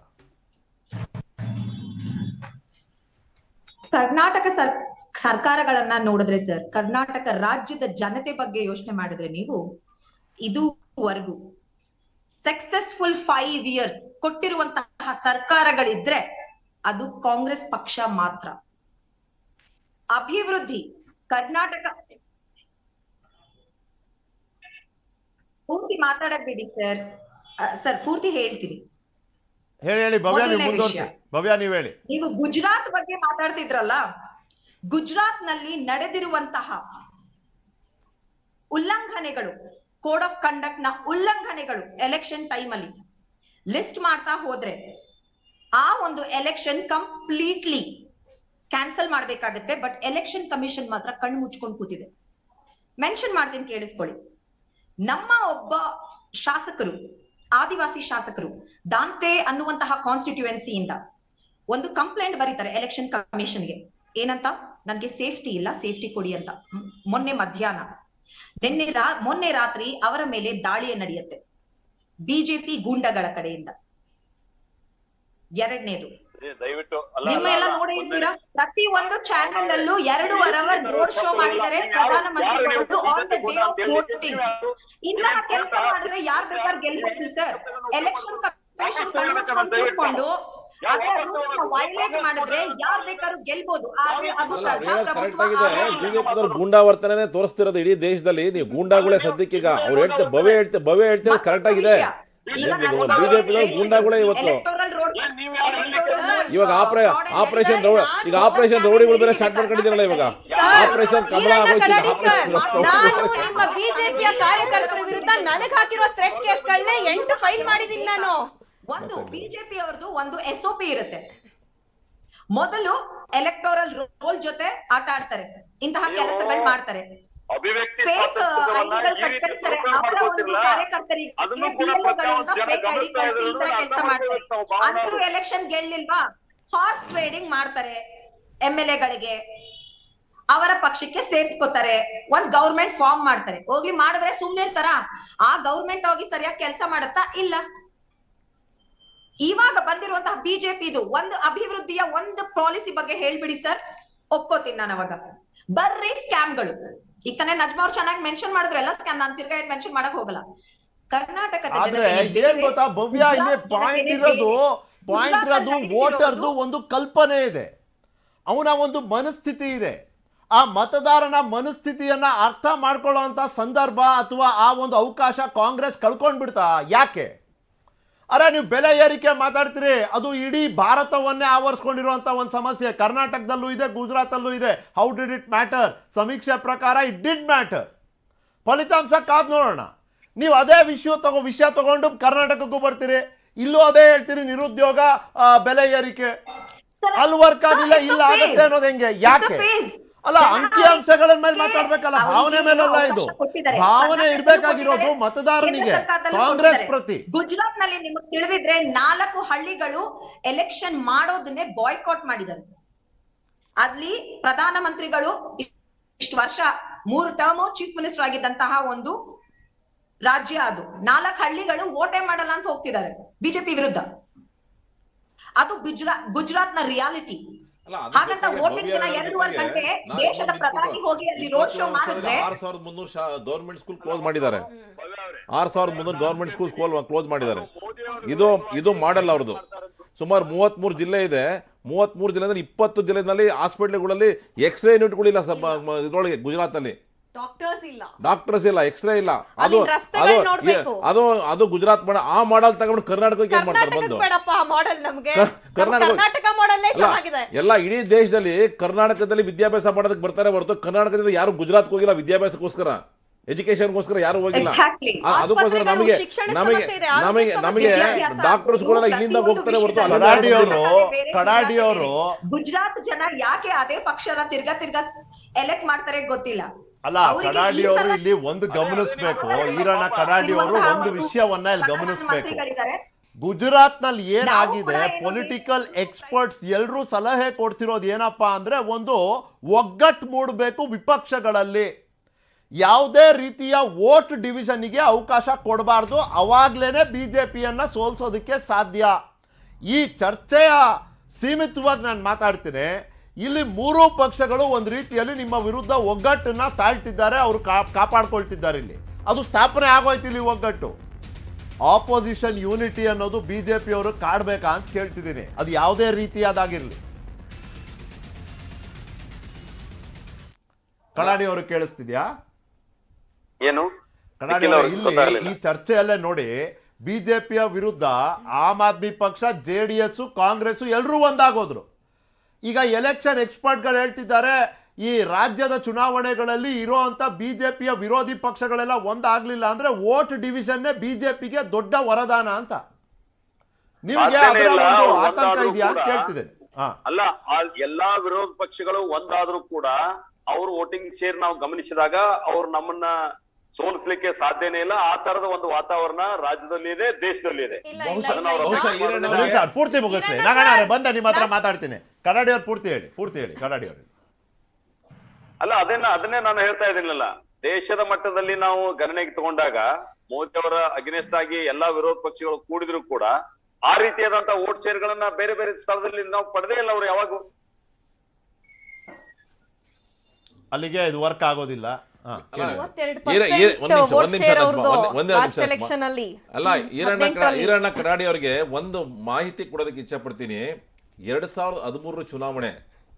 ಕರ್ನಾಟಕ ಸರ್ ಸರ್ಕಾರಗಳನ್ನ ನೋಡಿದ್ರೆ ಸರ್ ಕರ್ನಾಟಕ ರಾಜ್ಯದ ಜನತೆ ಬಗ್ಗೆ ಯೋಚನೆ ಮಾಡಿದ್ರೆ ನೀವು ಇದುವರೆಗೂ ಸಕ್ಸಸ್ಫುಲ್ ಫೈವ್ ಇಯರ್ಸ್ ಕೊಟ್ಟಿರುವಂತಹ ಸರ್ಕಾರಗಳಿದ್ರೆ ಅದು ಕಾಂಗ್ರೆಸ್ ಪಕ್ಷ ಮಾತ್ರ ಅಭಿವೃದ್ಧಿ ಕರ್ನಾಟಕ ಪೂರ್ತಿ ಮಾತಾಡಕ್ ಬಿಡಿ ಸರ್ ಸರ್ ಪೂರ್ತಿ ಹೇಳ್ತೀನಿ ಹೇಳಿ ಹೇಳಿ ಭವ್ಯ ನೀವು ಮೊದಲನೇ ಮುಂದುವರಿಸಿ ವಿಷಯ. ಭವ್ಯ ನೀವು ಹೇಳಿ ನೀವು ಗುಜರಾತ್ ಬಗ್ಗೆ ಮಾತಾಡ್ತಿದ್ರಲ್ಲ ಗುಜರಾತ್ ನಲ್ಲಿ ನಡೆದಿರುವಂತಹ ಉಲ್ಲಂಘನೆಗಳು ಕೋಡ್ ಆಫ್ ಕಂಡಕ್ಟ್ ನ ಉಲ್ಲಂಘನೆಗಳು ಎಲೆಕ್ಷನ್ ಟೈಮ್ ಅಲ್ಲಿ ಲಿಸ್ಟ್ ಮಾಡ್ತಾ ಹೋದ್ರೆ ಆ ಒಂದು ಎಲೆಕ್ಷನ್ ಕಂಪ್ಲೀಟ್ಲಿ ಕ್ಯಾನ್ಸಲ್ ಮಾಡ್ಬೇಕಾಗತ್ತೆ ಬಟ್ ಎಲೆಕ್ಷನ್ ಕಮಿಷನ್ ಮಾತ್ರ ಕಣ್ಣು ಮುಚ್ಕೊಂಡು ಕೂತಿದೆ ಮೆನ್ಷನ್ ಮಾಡ್ತೀನಿ ಕೇಳಿಸ್ಕೊಳ್ಳಿ ನಮ್ಮ ಒಬ್ಬ ಶಾಸಕರು ಆದಿವಾಸಿ ಶಾಸಕರು ದಾಂತೆ ಅನ್ನುವಂತಹ ಕಾನ್ಸ್ಟಿಟ್ಯೂಯೆನ್ಸಿಯಿಂದ ಒಂದು ಕಂಪ್ಲೇಂಟ್ ಬರೀತಾರೆ ಎಲೆಕ್ಷನ್ ಕಮಿಷನ್ಗೆ ಏನಂತ ನನ್ಗೆ ಸೇಫ್ಟಿ ಇಲ್ಲ ಸೇಫ್ಟಿ ಕೊಡಿ ಅಂತ ಮ್- ಮೊನ್ನೆ ಮಧ್ಯಾಹ್ನ ನಿನ್ನೆ ರಾ ಮೊನ್ನೆ ರಾತ್ರಿ ಅವರ ಮೇಲೆ ದಾಳಿಯೇ ನಡೆಯುತ್ತೆ ಬಿಜೆಪಿ ಗೂಂಡಗಳ ಕಡೆಯಿಂದ ಎರಡನೇದು ಏ, ದಯವಿಟ್ಟು ಅಲ್ಲ ನಿಮ್ಮ ಅಲ್ಲ, ಎಲ್ಲ ಅಲ್ಲ, ನೋಡಿ ಒಂದೇ ಇದ್ದೀರಾ ನಿಮಿಷ. ಪ್ರತಿ ಒಂದು ಚಾನೆಲ್ ಅಲ್ಲೂ ಎರಡೂವರೆ ಅವರ್ ರೋಡ್ ಶೋ ಮಾಡಿದ್ದಾರೆ ಪ್ರಧಾನಮಂತ್ರಿಗಳು on the day of voting ಇಂತಹ ಕೆಲಸ ಮಾಡಿದ್ರೆ ಯಾರ್ ಬೇಕಾದ್ರೆ ಗೆಲ್ಬಹುದು ಸರ್ ಎಲೆಕ್ಷನ್ ಕಮಿಷನ್ ಕಳ್ಕೊಂಡು ವೈಲೇಟ್ ಮಾಡಿದ್ರೆ ಯಾರ್ ಬೇಕಾದ್ರೂ ಗೆಲ್ಬಹುದು ಆದ್ರೆ ಅದು ಅಲ್ಲ ಅವ್ರು ಹೇಳೋದು ಕರೆಕ್ಟ್ ಪ್ರಜಾಪ್ರಭುತ್ವ ಆಗಿದೆ ಆಗೋದಿಲ್ಲ. ಬಿಜೆಪಿದವ್ರು ಗೂಂಡಾವರ್ತನೆ ತೋರಿಸ್ತಿರೋದು ಇಡೀ ದೇಶದಲ್ಲಿ ನೀವು ಗೂಂಡಾಗಳೇ ಸದ್ಯಕ್ಕೀಗ ಅವ್ರು ಹೇಳ್ತಾರೆ ಭವ್ಯ ಹೇಳ್ತಾರೆ ಭವ್ಯ ಹೇಳ್ತಿರೋದು ಕರೆಕ್ಟ್ ಆಗಿದೆ ಬಿಜೆಪಿದವ್ರು ಗೂಂಡಾಗಳೇ ಇವತ್ತು ಎಲೆಕ್ಟೋರಲ್ ರೋಡ್ ಏನ್ ನೀವ್ ಯಾರು ಇಲ್ಲಿ ಇವಾಗ ಆಪ್ರೇ ಆಪರೇಷನ್ ರೌಡಿ ಈಗ ಆಪರೇಷನ್ ರೌಡಿಗಳು ಬೇರೆ ಸ್ಟಾರ್ಟ್ ಮಾಡ್ಕೊಂಡಿದ್ದೀರಲ್ಲ ಇವಾಗ ಆಪರೇಷನ್ ಕಮಲ ವೀರಣ್ಣ ಆಗೋಯ್ತು ಕಡಾಡಿ ಸರ್, ಆಪರೇಷನ್ ನಾನು ನಿಮ್ಮ ಬಿಜೆಪಿಯ ಕಾರ್ಯಕರ್ತರ ವಿರುದ್ಧ ನನಗ್ ಹಾಕಿರೋ ಥ್ರೆಟ್ ಕೇಸ್ಗಳನ್ನೇ ಎಂಟು ಫೈಲ್ ಮಾಡಿದೀನಿ ನಾನು ಒಂದು ಬಿಜೆಪಿ ಅವ್ರದ್ದು ಒಂದು ಎಸ್ ಒ ಪಿ ಇರುತ್ತೆ ಮೊದಲು ಎಲೆಕ್ಟೋರಲ್ ರೋಲ್ ಜೊತೆ ಆಟ ಆಡ್ತಾರೆ ಇಂತಹ ಕೆಲಸಗಳು ಮಾಡ್ತಾರೆ ಅಭಿವ್ಯಕ್ತಿ ಫೇಕ್ ಸ್ವಾತಂತ್ರ್ಯವನ್ನ ಐಡಿಗಳು ಈ ರೀತಿ ಕಟ್ಕಳಿಸ್ತಾರೆ ದುರುಪಯೋಗ ಅವರ ಒಂದು ಮಾಡ್ಕೊತಿಲ್ಲ. ಕಾರ್ಯಕರ್ತರಿಗೆ ಅದನ್ನು ಕೂಡ BLO ಗಳಿಂದ ಪ್ರತಿಯೊಂದು ಜನ fake ID ಗಮನಿಸ್ತಾ ಕಳ್ಸಿ ಈ ತರ ಇರೋದ್ರಿಂದ ಕೆಲಸ ಅರ್ಥ ಮಾಡ್ತಾರೆ ಮಾಡ್ಕೊಬೇಕು ನಾವು ಭಾವನೆ ಅಂತೂ ಎಲೆಕ್ಷನ್ ಗೆಲ್ಲಿಲ್ವಾ ಹಾರ್ಸ್ ಟ್ರೇಡಿಂಗ್ ಮಾಡ್ತಾರೆ ಎಂ ಎಲ್ ಎಗಳಿಗೆ ಅವರ ಪಕ್ಷಕ್ಕೆ ಸೇರ್ಸ್ಕೊತಾರೆ ಒಂದ್ ಗೌರ್ಮೆಂಟ್ ಫಾರ್ಮ್ ಮಾಡ್ತಾರೆ ಹೋಗ್ಲಿ ಮಾಡಿದ್ರೆ ಸುಮ್ನೆ ಇರ್ತಾರ ಆ ಗೌರ್ಮೆಂಟ್ ಹೋಗಿ ಸರಿಯಾಗಿ ಕೆಲಸ ಮಾಡುತ್ತಾ ಇಲ್ಲ ಇವಾಗ ಬಂದಿರುವಂತಹ ಬಿಜೆಪಿ ಇದು ಒಂದು ಅಭಿವೃದ್ಧಿಯ ಒಂದು ಪಾಲಿಸಿ ಬಗ್ಗೆ ಹೇಳ್ಬಿಡಿ ಸರ್ ಒಪ್ಕೋತೀನಿ ನಾನು ಅವಾಗ ಬರ್ರಿ ಸ್ಕ್ಯಾಮ್ಗಳು ಈಗ ತಾನೇ ನಜ್ಮಾ ಅವ್ರು ಚೆನ್ನಾಗಿ ಮೆನ್ಷನ್ ಮಾಡಿದ್ರು ಎಲ್ಲ ಸ್ಕ್ಯಾಮ್ ನಾನು ತಿರ್ಗಾ ಮೆನ್ಷನ್ ಮಾಡಕ್ ಹೋಗಲ್ಲ ಕರ್ನಾಟಕದ ಆದ್ರೆ ಜನತೆಗೆ ಏನ್ ಬೇರೆ, ಗೊತ್ತಾ ಭವ್ಯ ಇಲ್ಲಿ ಗುಜರಾತ್ ಪಾಯಿಂಟ್ ಜನತೆಗೆ ಇರೋದು ಬೇರೆ. ಪಾಯಿಂಟ್ ಗುಜರಾತ್ ಇರೋದು ಅಲ್ಲಿ ವೋಟರ್ದು ಇರೋದು ಒಂದು ಕಲ್ಪನೆ ಇದೆ ಅವನ ಒಂದು ಮನಸ್ಥಿತಿ ಇದೆ ಆ ಮತದಾರನ ಮನಸ್ಥಿತಿಯನ್ನ ಅರ್ಥ ಮಾಡ್ಕೊಳ್ಳೋಂಥ ಸಂದರ್ಭ ಅಥವಾ ಆ ಒಂದು ಅವಕಾಶ ಕಾಂಗ್ರೆಸ್ ಕಳ್ಕೊಂಡ್ಬಿಡ್ತಾ ಯಾಕೆ ಅರೆ ನೀವು ಬೆಲೆ ಏರಿಕೆ ಮಾತಾಡ್ತೀರಿ ಅದು ಇಡೀ ಭಾರತವನ್ನೇ ಆವರಿಸ್ಕೊಂಡಿರುವಂತ ಒಂದು ಸಮಸ್ಯೆ ಕರ್ನಾಟಕದಲ್ಲೂ ಇದೆ ಗುಜರಾತಲ್ಲೂ ಇದೆ ಹೌ ಡಿಡ್ ಇಟ್ ಮ್ಯಾಟರ್ ಸಮೀಕ್ಷೆ ಪ್ರಕಾರ ಇಟ್ ಡಿಡ್ ಮ್ಯಾಟರ್ ಫಲಿತಾಂಶ ಕಾದ್ ನೋಡೋಣ ನೀವು ಅದೇ ವಿಷಯ ತಗೋ ವಿಷಯ ತಗೊಂಡು ಕರ್ನಾಟಕಕ್ಕೂ ಬರ್ತೀರಿ ಇಲ್ಲೂ ಅದೇ ಹೇಳ್ತೀರಿ ನಿರುದ್ಯೋಗ ಆ, ಬೆಲೆ ಏರಿಕೆ Sir, ಅಲ್ಲಿ ವರ್ಕ್ sir, ಆಗಿಲ್ಲ it's a ಇಲ್ಲ phase. ಆಗತ್ತೆ ಅನ್ನೋದು ಹೆಂಗೆ It's a ಯಾಕೆ phase. ಅಲ್ಲ ಜನ ಅಂಕಿ ಅಂಶಗಳ ಮೇಲೆ ಅವ್ರಿಗೆ ಮಾತಾಡ್ಬೇಕಲ್ಲ ಅವ್ರಿಗೆ ಭಾವನೆ ಮೇಲಲ್ಲ ಇದು ಅವಕಾಶ ಕೊಟ್ಟಿದ್ದಾರೆ. ಭಾವನೆ ಕರ್ನಾಟಕದಲ್ಲೂ ಇರ್ಬೇಕಾಗಿರೋದು ಕೊಟ್ಟಿದ್ದಾರೆ, ಮತದಾರನಿಗೆ ಕೇಂದ್ರ ಸರ್ಕಾರದಲ್ಲೂ ಕಾಂಗ್ರೆಸ್ ಕೊಟ್ಟಿದ್ದಾರೆ. ಪ್ರತಿ ಗುಜರಾತ್ ನಲ್ಲಿ ನಿಮಗೆ ತಿಳಿದಿದ್ರೆ ನಾಲ್ಕು ಹಳ್ಳಿಗಳು ಎಲೆಕ್ಷನ್ ಮಾಡೋದನ್ನೇ ಬಾಯ್ಕಾಟ್ ಮಾಡಿದ್ದಾರೆ ಅಲ್ಲಿ ಪ್ರಧಾನಮಂತ್ರಿಗಳು ಇಷ್ಟು ವರ್ಷ ಮೂರು ಟರ್ಮ್ ಚೀಫ್ ಮಿನಿಸ್ಟರ್ ಆಗಿದ್ದಂತಹ ಒಂದು ರಾಜ್ಯ ಅದು ನಾಲ್ಕು ಹಳ್ಳಿಗಳು ಓಟೆ ಮಾಡಲ್ಲ ಅಂತ ಹೋಗ್ತಿದ್ದಾರೆ ಬಿಜೆಪಿ ವಿರುದ್ಧ ಅದು ಗುಜರಾತ್ ಗುಜರಾತ್ ನ ರಿಯಾಲಿಟಿ ಅಲ್ಲ, ಅದ್ರ ಹಾಗಂತ ಜೊತೆಗೆ voting ದಿನ ಭವ್ಯ ಎರಡೂವರೆ ಜೊತೆಗೆ ಗಂಟೆ ನಾನು ದೇಶದ ಇನ್ನೊಂದು ಪ್ರಧಾನಿ ಇಟ್ಬಿಟ್ಟು ಹೋಗಿ ಅಲ್ಲಿ ರೋಡ್ ಶೋ ಇಪ್ಪತ್ತು ಮಾಡಿದ್ರೆ ಆರು ಸಾವಿರದ ಮುನ್ನೂರು ಗೌರ್ಮೆಂಟ್ ಸ್ಕೂಲ್ ಕ್ಲೋಸ್ ಮಾಡಿದ್ದಾರೆ ಭವ್ಯ ಅವ್ರೆ, ಆರು ಸಾವಿರದ ಮುನ್ನೂರು ಗೌರ್ಮೆಂಟ್ ಸ್ಕೂಲ್ ಕ್ಲೋಸ್ ಮಾಡಿದ್ದಾರೆ ಮೋದಿ ಅವರು ಇದು ಇದು ಮಾಡಲ್ಲ ಅವ್ರದ್ದು ಸುಮಾರು ಮೂವತ್ಮೂರು ಜಿಲ್ಲೆ ಇದೆ ಮೂವತ್ಮೂರು ಜಿಲ್ಲೆ ಅಂದ್ರೆ ಇಪ್ಪತ್ತು ಜಿಲ್ಲೆನಲ್ಲಿ ಹಾಸ್ಪಿಟ್ಲ್ಗಳಲ್ಲಿ ಎಕ್ಸ್ರೇ ಯೂನಿಟ್ಗಳಿಲ್ಲ ಸಬ್ ಇದ್ರೊಳಗೆ ಗುಜರಾತಲ್ಲಿ ಡಾಕ್ಟರ್ಸ್ ಇಲ್ಲ ಡಾಕ್ಟರ್ಸ್ ಇಲ್ಲ ಎಕ್ಸ್ರೇ ಇಲ್ಲ ಅದು ಅಲ್ಲಿನ್ ರಸ್ತೆಗಳ್ ಅದು ನೋಡ್ಬೇಕು. ಏ- ಅದು ಅದು ಗುಜರಾತ್ ಮಾಡ ಆ ಮಾಡಲ್ ತಗೊಂಡು ಕರ್ನಾಟಕಕ್ಕೆ ಏನ್ ಮಾಡ್ತಾರೆ ಕರ್ನಾಟಕಕ್ಕೆ ಬಂದು ಬೇಡಪ್ಪ ಆ ಮಾಡೆಲ್ ನಮ್ಗೆ ಕರ್- ನಮ್ ಕರ್ನಾಟಕ ಕರ್ನಾಟಕ ಮಾಡೆಲ್ಲೇ ಅಲ್ಲ, ಚೆನ್ನಾಗಿದೆ ಎಲ್ಲ ಇಡೀ ದೇಶದಲ್ಲಿ ಕರ್ನಾಟಕದಲ್ಲಿ ವಿದ್ಯಾಭ್ಯಾಸ ಮಾಡೋದಕ್ಕೆ ಬರ್ತಾರೆ ಹೊರತು ಕರ್ನಾಟಕದಿಂದ ಯಾರು ಗುಜರಾತ್ಗೆ ಹೋಗಿಲ್ಲ ವಿದ್ಯಾಭ್ಯಾಸಕ್ಕೋಸ್ಕರ ಎಜುಕೇಶನ್ಗೋಸ್ಕರ ಯಾರು ಹೋಗಿಲ್ಲ Exactly. ಆ- ಅದಕ್ಕೋಸ್ಕರ ಆಸ್ಪತ್ರೆಗಳು, ನಮಗೆ ಶಿಕ್ಷಣದ ನಮಗೆ ಸಮಸ್ಯೆ ಇದೆ, ಆರೋಗ್ಯದ ನಮಗೆ ಸಮಸ್ಯೆ ನಮಗೆ ಇದೆ. ಡಾಕ್ಟರ್ಸ್ ಗಳೆಲ್ಲ ಇಲ್ಲಿಂದ ಹೋಗ್ತಾರೆ ಹೊರತು ಅಲ್ಲಿಂದ ಯಾರು ಕಡಾಡಿ ಬಂದಿಲ್ಲ. ಅವರು ಕಡಾಡಿ ಅವರು ಗುಜರಾತ್ ಜನ ಯಾಕೆ ಅದೇ ಪಕ್ಷನ ತಿರ್ಗಾ ತಿರ್ಗಾ ಎಲೆಕ್ಟ್ ಮಾಡ್ತಾರೆ ಗೊತ್ತಿಲ್ಲ ಅಲ್ಲ ಅವ್ರಿಗೆ ಕಡಾಡಿ ಈ ಅವರು ಸಲ- ಇಲ್ಲಿ ಒಂದು ಗಮನಿಸ್ಬೇಕು ಈರಣ್ಣ ಕಡಾಡಿ ಅವರು ಒಂದು ವಿಷಯವನ್ನ ಇಲ್ಲಿ ಗಮನಿಸ್ಬೇಕು ಪ್ರಧಾನಮಂತ್ರಿಗಳಿದ್ದಾರೆ. ಗುಜರಾತ್ ನಲ್ಲಿ ಏನಾಗಿದೆ ನಾವು ಕೂಡ ಏನು ಪೊಲಿಟಿಕಲ್ ಎಕ್ಸ್ಪರ್ಟ್ಸ್ ಎಲ್ಲರೂ ಸಲಹೆ ಕೊಡ್ತಿರೋದು ಏನಪ್ಪಾ ಅಂದ್ರೆ ಒಂದು ಒಗ್ಗಟ್ಟು ಮೂಡಬೇಕು ವಿಪಕ್ಷಗಳಲ್ಲಿ ಯಾವುದೇ ರೀತಿಯ ವೋಟ್ ಡಿವಿಷನ್ಗೆ ಅವಕಾಶ ಕೊಡಬಾರ್ದು ಅವಾಗ್ಲೇನೆ ಬಿಜೆಪಿಯನ್ನ ಸೋಲ್ಸೋದಕ್ಕೆ ಸಾಧ್ಯ ಈ ಚರ್ಚೆಯ ಸೀಮಿತವಾಗಿ ನಾನು ಮಾತಾಡ್ತೀನಿ ಇಲ್ಲಿ ಮೂರೂ ಪಕ್ಷಗಳು ಒಂದು ರೀತಿಯಲ್ಲಿ ನಿಮ್ಮ ವಿರುದ್ಧ ಒಗ್ಗಟ್ಟನ್ನ ತಾಳ್ತಿದ್ದಾರೆ ಅವರು ಕಾಪಾಡ್ಕೊಳ್ತಿದ್ದಾರೆ ಇಲ್ಲಿ ಅದು ಸ್ಥಾಪನೆ ಆಗೋಯ್ತು ಇಲ್ಲಿ ಒಗ್ಗಟ್ಟು ಆಪೋಸಿಷನ್ ಯೂನಿಟಿ ಅನ್ನೋದು ಬಿಜೆಪಿ ಅವರು ಕಾಡ್ಬೇಕಾ ಅಂತ ಕೇಳ್ತಿದ್ದೀನಿ ಅದು ಯಾವುದೇ ರೀತಿಯಾದಾಗಿರ್ಲಿ ಕಳಾಡಿ ಅವರು ಕೇಳಿಸ್ತಿದ್ಯಾ ಏನು ಕನ್ನಡಿ ನಿಖಿಲ್ ಅವರೇ, ಅವ್ರಿಗೆ ಇಲ್ಲಿ ಗೊತ್ತಾಗ್ಲಿಲ್ಲ. ಈ ಚರ್ಚೆಯಲ್ಲೇ ನೋಡಿ ಬಿಜೆಪಿಯ ವಿರುದ್ಧ ಆಮ್ ಆದ್ಮಿ ಪಕ್ಷ ಜೆ ಡಿ ಎಸ್ ಕಾಂಗ್ರೆಸ್ ಎಲ್ಲರೂ ಒಂದಾಗೋದ್ರು ಈಗ ಎಲೆಕ್ಷನ್ ಎಕ್ಸ್ಪರ್ಟ್ಗಳು ಹೇಳ್ತಿದ್ದಾರೆ ಈ ರಾಜ್ಯದ ಚುನಾವಣೆಗಳಲ್ಲಿ ಇರುವಂತ ಬಿಜೆಪಿಯ ವಿರೋಧಿ ಪಕ್ಷಗಳೆಲ್ಲ ಒಂದಾಗ್ಲಿಲ್ಲ ಅಂದ್ರೆ ವೋಟ್ ಡಿವಿಷನ್ನೇ ಬಿಜೆಪಿಗೆ ದೊಡ್ಡ ವರದಾನ ಅಂತ ನಿಮಗೆ ಸಾಧ್ಯನೇ ಅದರ ಇಲ್ಲ, ಒಂದು ಅವ್ರು ಆತಂಕ ಒಂದಾದ್ರೂ ಇದೆಯಾ ಅಂತ ಕೂಡ- ಕೇಳ್ತಿದ್ದೇನೆ ಹಾ ಅಲ್ಲ ಆ ಎಲ್ಲಾ ವಿರೋಧ ಪಕ್ಷಗಳು ಒಂದಾದ್ರೂ ಕೂಡ ಅವ್ರ ವೋಟಿಂಗ್ ಶೇರ್ ನಾವು ಗಮನಿಸಿದಾಗ ಅವ್ರು ನಮ್ಮನ್ನ ಸೋಲಿಸ್ಲಿಕ್ಕೆ ಸಾಧ್ಯನೇ ಇಲ್ಲ ಆ ತರದ ಒಂದು ವಾತಾವರಣ ರಾಜ್ಯದಲ್ಲಿ ಇದೆ ದೇಶದಲ್ಲಿ ಇದೆ ಇಲ್ಲ, ಬಹುಶಃ ಇಲ್ಲ, ನಾವು- ಇಲ್ಲ, ಬಹುಶಃ ಇಲ್ಲ. ಈರಣ್ಣ ಒಂದು ನಿಮಿಷ, ಪೂರ್ತಿ ಮುಗಿಸ್ಲಿ ಈರಣ್ಣ ನಾಗಣ್ಣ ಅವರೇ, ಸರ್, ಬಂದ ನಿಮ್ಮ ಹತ್ರ last- ಮಾತಾಡ್ತೀನಿ ಕನ್ನಡಿ ಅವ್ರು ಪೂರ್ತಿ ಹೇಳಿ ಪೂರ್ತಿ ಹೇಳಿ ಕನ್ನಡಿ ಅವರು ಅಲ್ಲ ಅದನ್ನ ಅದನ್ನೇ ನಾನು ಹೇಳ್ತಾ ಇದ್ದೀನಲ್ಲ ದೇಶದ ಮಟ್ಟದಲ್ಲಿ ನಾವು ಗಣನೆಗೆ ತಗೊಂಡಾಗ ಮೋದಿ ಅವರ ಅಗೇನೆಸ್ಟ್ ಆಗಿ ಎಲ್ಲಾ ವಿರೋಧ ಪಕ್ಷಗಳು ಕೂಡಿದ್ರು ಕೂಡ ಆ ರೀತಿಯಾದಂತಹ ವೋಟ್ ಶೇರ್ ಗಳನ್ನ ಬೇರೆ ಬೇರೆ ಸ್ಥಳದಲ್ಲಿ ನಾವು ಪಡೆದೇ ಇಲ್ಲ ಅವ್ರು ಯಾವಾಗ ಅಲ್ಲಿಗೆ ಇದು ವರ್ಕ್ ಆಗೋದಿಲ್ಲ ಹಾ, ಹೇಳಿ. ಮೂವತ್ತೆರಡು ಈರ- ಈರ- ಒಂದ್ ನಿಮಿಷ, vote ಒಂದ್ ನಿಮಿಷ share ನಜ್ಮಾ, ಅವ್ರ್ದು ಒಂದ್- ಒಂದೇ last ನಿಮಿಷ ನಜ್ಮಾ. election ಅಲ್ಲಿ. ಅಲ್ಲ ಈರಣ್ಣ ಕಡ- ಹದಿನೆಂಟರಲ್ಲಿ. ಈರಣ್ಣ ಕಡಾಡಿ ಅವರಿಗೆ ಒಂದು ಮಾಹಿತಿ ಕೊಡೋದಕ್ಕೆ ಇಚ್ಛೆ ಪಡ್ತೀನಿ ಎರಡ್ ಸಾವಿರದ ಹದಿಮೂರರ ಚುನಾವಣೆ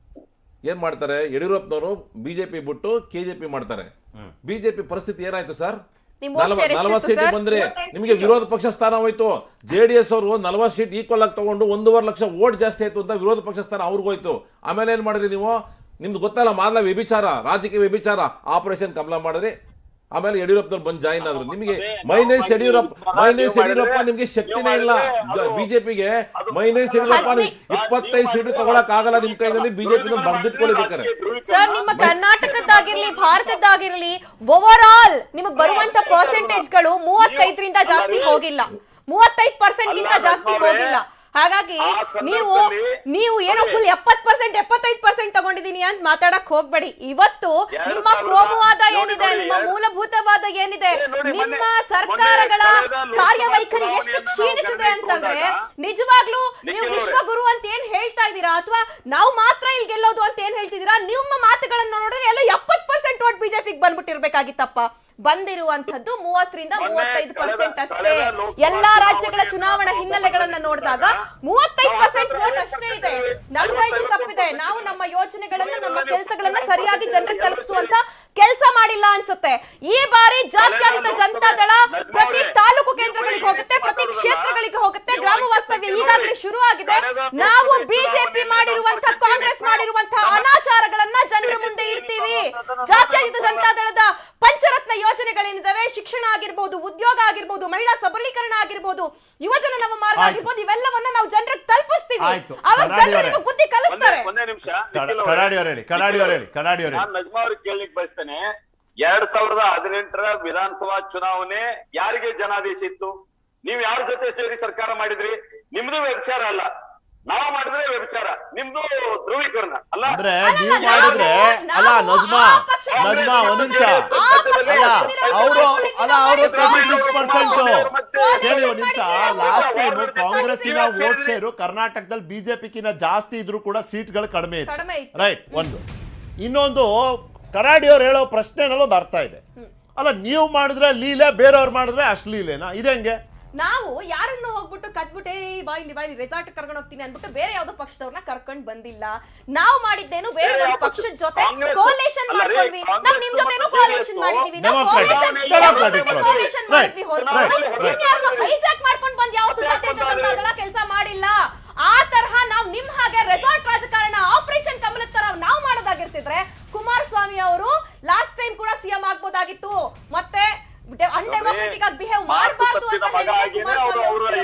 ಏನ್ ಮಾಡ್ತಾರೆ ಯಡಿಯೂರಪ್ಪನವರು ಬಿಜೆಪಿ ಬಿಟ್ಟು ಕೆಜೆಪಿ ಮಾಡ್ತಾರೆ ಬಿಜೆಪಿ ಪರಿಸ್ಥಿತಿ ಏನಾಯ್ತು ಸರ್ ನಿಮ್ vote share ನಲವತ್ತು ಎಷ್ಟಿತ್ತು ಸೀಟ್ ಸರ್? ಬಂದ್ರೆ ನಿಮಗೆ ವಿರೋಧ ಪಕ್ಷ ಸ್ಥಾನ ಹೋಯ್ತು ಜೆ ಡಿ ಎಸ್ ಅವರು ನಲವತ್ತು ಸೀಟ್ ಈಕ್ವಲ್ ಆಗಿ ತಗೊಂಡು ಒಂದೂವರೆ ಲಕ್ಷ ವೋಟ್ ಜಾಸ್ತಿ ಆಯ್ತು ಅಂತ ವಿರೋಧ ಪಕ್ಷ ಸ್ಥಾನ ಅವ್ರಿಗೆ ಹೋಯ್ತು ಆಮೇಲೆ ಏನ್ ಮಾಡಿದ್ರಿ ನೀವು ನಿಮ್ದು ಗೊತ್ತಲ್ಲ ಮಾದ್ಲ ವ್ಯಭಿಚಾರ ರಾಜಕೀಯ ವ್ಯಭಿಚಾರ ಆಪರೇಷನ್ ಕಮಲ ಮಾಡಿದ್ರಿ ಆಮೇಲೆ ಯಡಿಯೂರಪ್ಪನವ್ರು ಬಂದು ಜಾಯಿನ್ ಆದ್ರು ನಿಮಗೆ ಮೈನೇಶ್ ಯಡಿಯೂರಪ್ಪ ಮೈನೇಶ್ ಯಡಿಯೂರಪ್ಪ ನಿಮ್ಗೆ ಶಕ್ತಿನೇ ಇಲ್ಲ ಬಿಜೆಪಿಗೆ ಮೈನೇಶ್ ಯಡಿಯೂರಪ್ಪ ನೀವು ಇಪ್ಪತ್ತೈದು ಸೀಟು ತಗೊಳಕ್ ಆಗಲ್ಲ ನಿಮ್ ಕೈನಲ್ಲಿ ಬಿಜೆಪಿ ಬರ್ದಿಟ್ಕೊಳ್ಬೇಕಾರೆ ಸರ್ ನಿಮ್ಮ ಕರ್ನಾಟಕದ್ದಾಗಿರ್ಲಿ ಭಾರತದ್ದಾಗಿರ್ಲಿ ಓವರ್ ಆಲ್ ನಿಮಗೆ ಬರುವಂತ ಪರ್ಸೆಂಟೇಜ್ ಗಳು ಮೂವತ್ತೈದರಿಂದ ಜಾಸ್ತಿ ಹೋಗಿಲ್ಲ ಮೂವತ್ತೈದು ಪರ್ಸೆಂಟ್ ಗಿಂತ ಅಲ್ಲ, ಜಾಸ್ತಿ ನಮ್ಮವರೇ, ಹೋಗಿಲ್ಲ ಹಾಗಾಗಿ ಆ ಸಂದರ್ಭದಲ್ಲಿ ನೀವು ನೀವು ಏನೋ ಫುಲ್ ಎಪ್ಪತ್ ಪರ್ಸೆಂಟ್ ಎಪ್ಪತ್ತೈದು ಪರ್ಸೆಂಟ್ ತಗೊಂಡಿದೀನಿ ಅಂತ ಮಾತಾಡಕ್ ಹೋಗ್ಬೇಡಿ ಇವತ್ತು ಎರಡು ನಿಮ್ಮ ಸಾವಿರದ- ಕೋಮುವಾದ ನೋಡಿ, ಏನಿದೆ ನೋಡಿ, ನಿಮ್ಮ ಎರಡು- ಮೂಲಭೂತವಾದ ಏನಿದೆ ಏ, ನೋಡಿ, ನಿಮ್ಮ ಮೊನ್ನೆ- ಸರ್ಕಾರಗಳ ಮೊನ್ನೆ ಕಳೆದ ಲೋಕಸಭಾ ಕಾರ್ಯವೈಖರಿ ಎಷ್ಟು ಚುನಾವಣೆಯನ್ನ ನಾವು ಕ್ಷೀಣಿಸಿದೆ ಗಮನಿಸಿ ಅಂತಂದ್ರೆ ನೋಡಿದಾಗ ನಿಜವಾಗ್ಲೂ ನೀವು ನಿಖಿಲ್ ಅವರೇ. ವಿಶ್ವಗುರು ಅಂತ ಏನ್ ಹೇಳ್ತಾ ಇದ್ದೀರಾ ಅಥವಾ ನಾವು ಮಾತ್ರ ಇಲ್ಲಿ ಗೆಲ್ಲೋದು ಅಂತ ಏನ್ ಹೇಳ್ತಿದ್ದೀರಾ ನಿಮ್ಮ ಮಾತುಗಳನ್ನ ನೋಡಿದ್ರೆ ಎಲ್ಲ ಎಪ್ಪತ್ ಪರ್ಸೆಂಟ್ ಓಟ್ ಬಿಜೆಪಿಗೆ ಬಂದ್ಬಿಟ್ಟಿರ್ಬೇಕಾಗಿತ್ತಪ್ಪ ಬಂದಿರುವಂತದ್ದು ಮೂವತ್ತರಿಂದ ಮೊನ್ನೆ ಮೂವತ್ತೈದು ಪರ್ಸೆಂಟ್ ಕಳೆದ- ಅಷ್ಟೇ ಕಳೆದ ಲೋಕಸಭಾ ಎಲ್ಲಾ ರಾಜ್ಯಗಳ ಚುನಾವಣೆಯನ್ನ ಚುನಾವಣಾ ನಾವು ಹಿನ್ನೆಲೆಗಳನ್ನ ನೋಡಿದಾಗ ಮೂವತ್ತೈದು ಪರ್ಸೆಂಟ್ ವೋಟ್ ಅಷ್ಟೇ ಇದೆ ನಮ್ಗಳ್ದು ತಪ್ಪಿದೆ ನಾವು ನಮ್ಮ ಯೋಜನೆಗಳನ್ನ ನಮ್ಮ ಕೆಲಸಗಳನ್ನ ಸರಿಯಾಗಿ ಜನರಿಗೆ ತಲುಪಿಸುವಂತ ಕೆಲಸ ಮಾಡಿಲ್ಲ ಅನ್ಸುತ್ತೆ ಈ ಬಾರಿ ಜಾತ್ಯತೀತ ಜನತಾ ದಳ ಪ್ರತಿ ತಾಲೂಕು ಕೇಂದ್ರಗಳಿಗೆ ಹೋಗುತ್ತೆ ಪ್ರತಿ ಕ್ಷೇತ್ರಗಳಿಗೆ ಹೋಗುತ್ತೆ ಗ್ರಾಮ ವಾಸ್ತವ್ಯ ಈಗಾಗಲೇ ಶುರು ಆಗಿದೆ ನಾವು ಬಿಜೆಪಿ ಮಾಡಿರುವಂತ ಕಾಂಗ್ರೆಸ್ ಮಾಡಿರುವಂತ ಅನಾಚಾರಗಳನ್ನ ಜನರ ಮುಂದೆ ಇಡ್ತೀವಿ ಜಾತ್ಯತೀತ ಜನತಾ ದಳದ ಪಂಚರತ್ನ ಯೋಜನೆಗಳೇನಿದಾವೆ ಶಿಕ್ಷಣ ಆಗಿರ್ಬೋದು ಉದ್ಯೋಗ ಆಗಿರ್ಬೋದು ಮಹಿಳಾ ಸಬಲೀಕರಣ ಆಗಿರ್ಬೋದು ಯುವಜನ ನವ ಮಾರ್ಗ ಆಯ್ತು. ಆಗಿರ್ಬೋದು ಇವೆಲ್ಲವನ್ನ ನಾವು ಜನರಿಗೆ ತಲುಪಿಸ್ತೀವಿ ಆಯ್ತು. ಅವಾಗ ಕನ್ನಡಿ ಜನರು ಅವರೇ. ನಿಮಗೆ ಬುದ್ಧಿ ಒಂದೇ ಕಲಿಸ್ತಾರೆ ಒಂದೇ ನಿಮಿಷ ಕಡ- ಕಡಾಡಿ ಅವ್ರು ಹೇಳಿ ಕಡಾಡಿ ಅವ್ರು ಹೇಳಿ ಕಡಾಡಿ ಅವ್ರು ಹೇಳಿ ನಾನ್ ನಜ್ಮಾ ಅವ್ರಿಗೆ ಕೇಳಲಿಕ್ಕೆ ಬಯಸ್ತೇನೆ ಎರಡ್ ಸಾವಿರದ ಹದಿನೆಂಟರ ವಿಧಾನಸಭಾ ಚುನಾವಣೆ ಯಾರಿಗೆ ಜನಾದೇಶ ಇತ್ತು ನೀವ್ ಯಾರ ಜೊತೆ ಸೇರಿ ಸರ್ಕಾರ ಮಾಡಿದ್ರಿ ನಿಮ್ದು ವ್ಯಭಿಚಾರ ಅಲ್ಲ ನಾವು ಮಾಡಿದ್ರೆ ವ್ಯಭಿಚಾರ ನಿಮ್ದು ಧ್ರುವೀಕರಣ ಅಲ್ಲ ಅಂದ್ರೆ ಅಲ್ಲ, ನೀವು ನಾವು- ಮಾಡಿದ್ರೆ ಅಲ್ಲ ನಾವು ನಜ್ಮಾ ಆ ಪಕ್ಷ- ನಜ್ಮಾ ಒಂದ್ ನಿಮಿಷ ಆ ಪಕ್ಷ ಅಲ್ಲ ಬಂದಿರೋ ಅವರು ಪಕ್ಷ ಅಲ್ಲ ಅವರು ಬಂದಿರೋ ತರ್ಟಿ ಸಿಕ್ಸ್ ಪಕ್ಷ ಪರ್ಸೆಂಟ್ ಬಂದಿರೋ ಕೇಳಿ ಒಂದ್ ನಿಮಿಷ ಲಾಸ್ಟ್ ಟೈಮ್ ಕಾಂಗ್ರೆಸ್ಸಿನ ಬಂದಿರೋ ವೋಟ್ ಶೇರು ಕರ್ನಾಟಕದಲ್ಲಿ ಬಿಜೆಪಿಗಿನ ಜಾಸ್ತಿ ಇದ್ರು ಕೂಡ ಸೀಟ್ಗಳು ಕಡಿಮೆ ಕಡಿಮೆ ಇತ್ತು ಇತ್ತು. ರೈಟ್ ಒಂದು ಇನ್ನೊಂದು ಕರಾಡಿ ಅವ್ರು ಹೇಳೋ ಪ್ರಶ್ನೆನಲ್ಲಿ ಒಂದು ಅರ್ಥ ಇದೆ ಅಲ್ಲ ನೀವು ಮಾಡಿದ್ರೆ ಲೀಲೆ ಬೇರೆಯವ್ರು ಮಾಡಿದ್ರೆ ಅಶ್ಲೀಲೆನಾ ಇದೆಂಗೆ ನಾವು ಯಾರನ್ನು ಹೋಗ್ಬಿಟ್ಟು ಕದ್ಬಿಟ್ಟೆ ಬಾ ಇಲ್ಲಿ ಬಾ ಇಲ್ಲಿ ರೆಸಾರ್ಟ್ ಕರ್ಕೊಂಡು ಹೋಗ್ತೀನಿ ಅಂದ್ಬಿಟ್ಟು ಬೇರೆ ಯಾವ್ದೋ ಪಕ್ಷದವ್ರನ್ನ ಕರ್ಕೊಂಡ್ ಬಂದಿಲ್ಲ ನಾವು ಮಾಡಿದ್ದೇನು ಬೇರೆ ಬೇರೆ ಒಂದು ಯಾವ ಪಕ್ಷದ ಪಕ್ಷ? ಜೊತೆ ಕಾಂಗ್ರೆಸ್- ಕೋಲೇಷನ್ ಅಲ್ಲ ರೀ, ಮಾಡ್ಕೊಂಡ್ವಿ ನಾವ್ ನಿಮ್ ಕಾಂಗ್ರೆಸ್ ಜೊತೆನೂ ಮತ್ತು ಕೋಲೇಷನ್ JDS ಮಾಡಿದೀವಿ ನಾವು Democratic, coalition- democratic democratic process. coalition Right, ಮಾಡಿದ್ವಿ ಹೊರ್ತು right, ನಿಮ್ right. ಯಾರ್ನೋ hijack ಮಾಡ್ಕೊಂಡ್ ಬಂದ್ ಯಾವ್ದು ಜಾತಿ ಜನತಾದಳ ಕೆಲಸ ಮಾಡಿಲ್ಲ ಆ ತರಹ ನಾವ್ ನಿಮ್ ಹಾಗೆ ರೆಸಾರ್ಟ್ ರಾಜಕಾರಣ ಆಪರೇಷನ್ ಕಮಲದ ತರ ನಾವು ಮಾಡೋದಾಗಿರ್ತಿದ್ರೆ ಕುಮಾರಸ್ವಾಮಿ ಅವರು ಲಾಸ್ಟ್ ಟೈಮ್ ಕೂಡ ಸಿಎಂ ಆಗ್ಬೋದಾಗಿತ್ತು ಮತ್ತೆ ಅನ್ಡೆಮೋಕ್ರೆಟಿಕ್ ಆಗಿ ಬಿಹೇವ್ ಮಾತು ಮಾಡಬಾರ್ದು ತಪ್ಪಿದ ಅಂತ ಮಗ ಹೇಳಿ ಆಗಿನೇ ಕುಮಾರಸ್ವಾಮಿ ಅವ್ರು ಅವರು ಅವ್ರ CM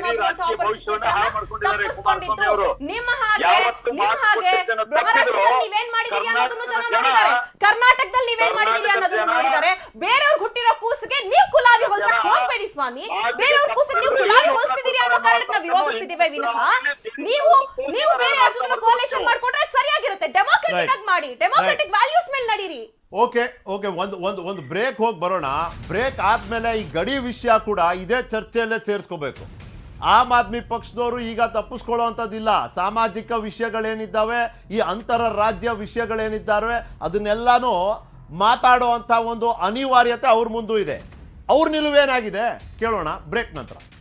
ಮಾತಾಡುವಂತ ರಾಜಕೀಯ ಭವಿಷ್ಯವನ್ನ ಹಾಳು ಮಾಡ್ಕೊಂಡಿದ್ದಾರೆ ತಪ್ಪಿಸ್ಕೊಂಡಿದ್ದು ಕುಮಾರಸ್ವಾಮಿ ಅವರು. ನಿಮ್ಮ ಹಾಗೆ ಯಾವತ್ತು ನಿಮ್ಮ ಮಾತು ಹಾಗೆ ಕೊಟ್ಟಿದ್ದನ್ನ ತಪ್ಪಿದ್ರು, ಮಹಾರಾಷ್ಟ್ರದಲ್ಲಿ ನೀವೇನ್ ಮಾಡಿದೀರಿ ಅನ್ನೋದನ್ನು ಜನ ಕರ್ನಾಟಕದ ನೋಡಿದ್ದಾರೆ ಜನ- ಕರ್ನಾಟಕದಲ್ಲಿ ನೀವೇನ್ ಮಾಡಿದೀರಿ ಕರ್ನಾಟಕದ ಅನ್ನೋದನ್ನು ಜನ- ನೋಡಿದ್ದಾರೆ ಬೇರೆಯವ್ರು ಹುಟ್ಟಿರೋ ಕೂಸಿಗೆ ನೀವು ಕುಲಾವಿ ಹೊಲ್ಸಕ್ ಜನ- ಹೋಗ್ಬೇಡಿ ಸ್ವಾಮಿ ಆದ್ರೆ ಬೇರೆಯವ್ರ ಕೂಸಿಗೆ ನೀವು ತಪ್ಪಂದ್ರೆ ಕುಲಾವಿ ಏನು ಹೊಲ್ಸ್ತಿದೀರಿ ಅನ್ನೋ ತಪ್ಪು ಕಾರಣಕ್ಕೆ ನಾವು ಮಾಡ್ತಾರೆ? ವಿರೋಧಿಸ್ತಿದ್ದೀವಿ ವಿನಃ ಚುನಾವಣೆಯಲ್ಲಿ ನೀವು ಚುನಾವಣೆ ನೀವು ಬೇರೆ ಯಾರ ಜೊತೆ ಮಾಡ್ತಾರೆ. ಕೋಲೇಷನ್ ಮಾಡ್ಕೊಂಡ್ರೆ ಅದು ಸರಿಯಾಗಿರುತ್ತೆ ಡೆಮೋಕ್ರೆಟಿಕ್ Right. ಆಗಿ ಮಾಡಿ ಡೆಮೋಕ್ರೆಟಿಕ್ ವ್ಯಾಲ್ಯೂಸ್ ಮೇಲೆ ನಡೀರಿ ಓಕೆ ಓಕೆ ಒಂದು ಒಂದು ಒಂದು ಬ್ರೇಕ್ ಹೋಗಿ ಬರೋಣ ಬ್ರೇಕ್ ಆದ್ಮೇಲೆ ಈ ಗಡಿ ವಿಷಯ ಕೂಡ ಇದೇ ಚರ್ಚೆಯಲ್ಲೇ ಸೇರಿಸ್ಕೋಬೇಕು ಆಮ್ ಆದ್ಮಿ ಪಕ್ಷದವರು ಈಗ ತಪ್ಪಿಸ್ಕೊಳ್ಳುವಂಥದ್ದಿಲ್ಲ ಸಾಮಾಜಿಕ ವಿಷಯಗಳೇನಿದ್ದಾವೆ ಈ ಅಂತರ ರಾಜ್ಯ ವಿಷಯಗಳೇನಿದ್ದಾವೆ ಅದನ್ನೆಲ್ಲಾನು ಮಾತಾಡುವಂಥ ಒಂದು ಅನಿವಾರ್ಯತೆ ಅವ್ರ ಮುಂದೂ ಇದೆ ಅವ್ರ ನಿಲುವೇನಾಗಿದೆ ಕೇಳೋಣ ಬ್ರೇಕ್ ನಂತರ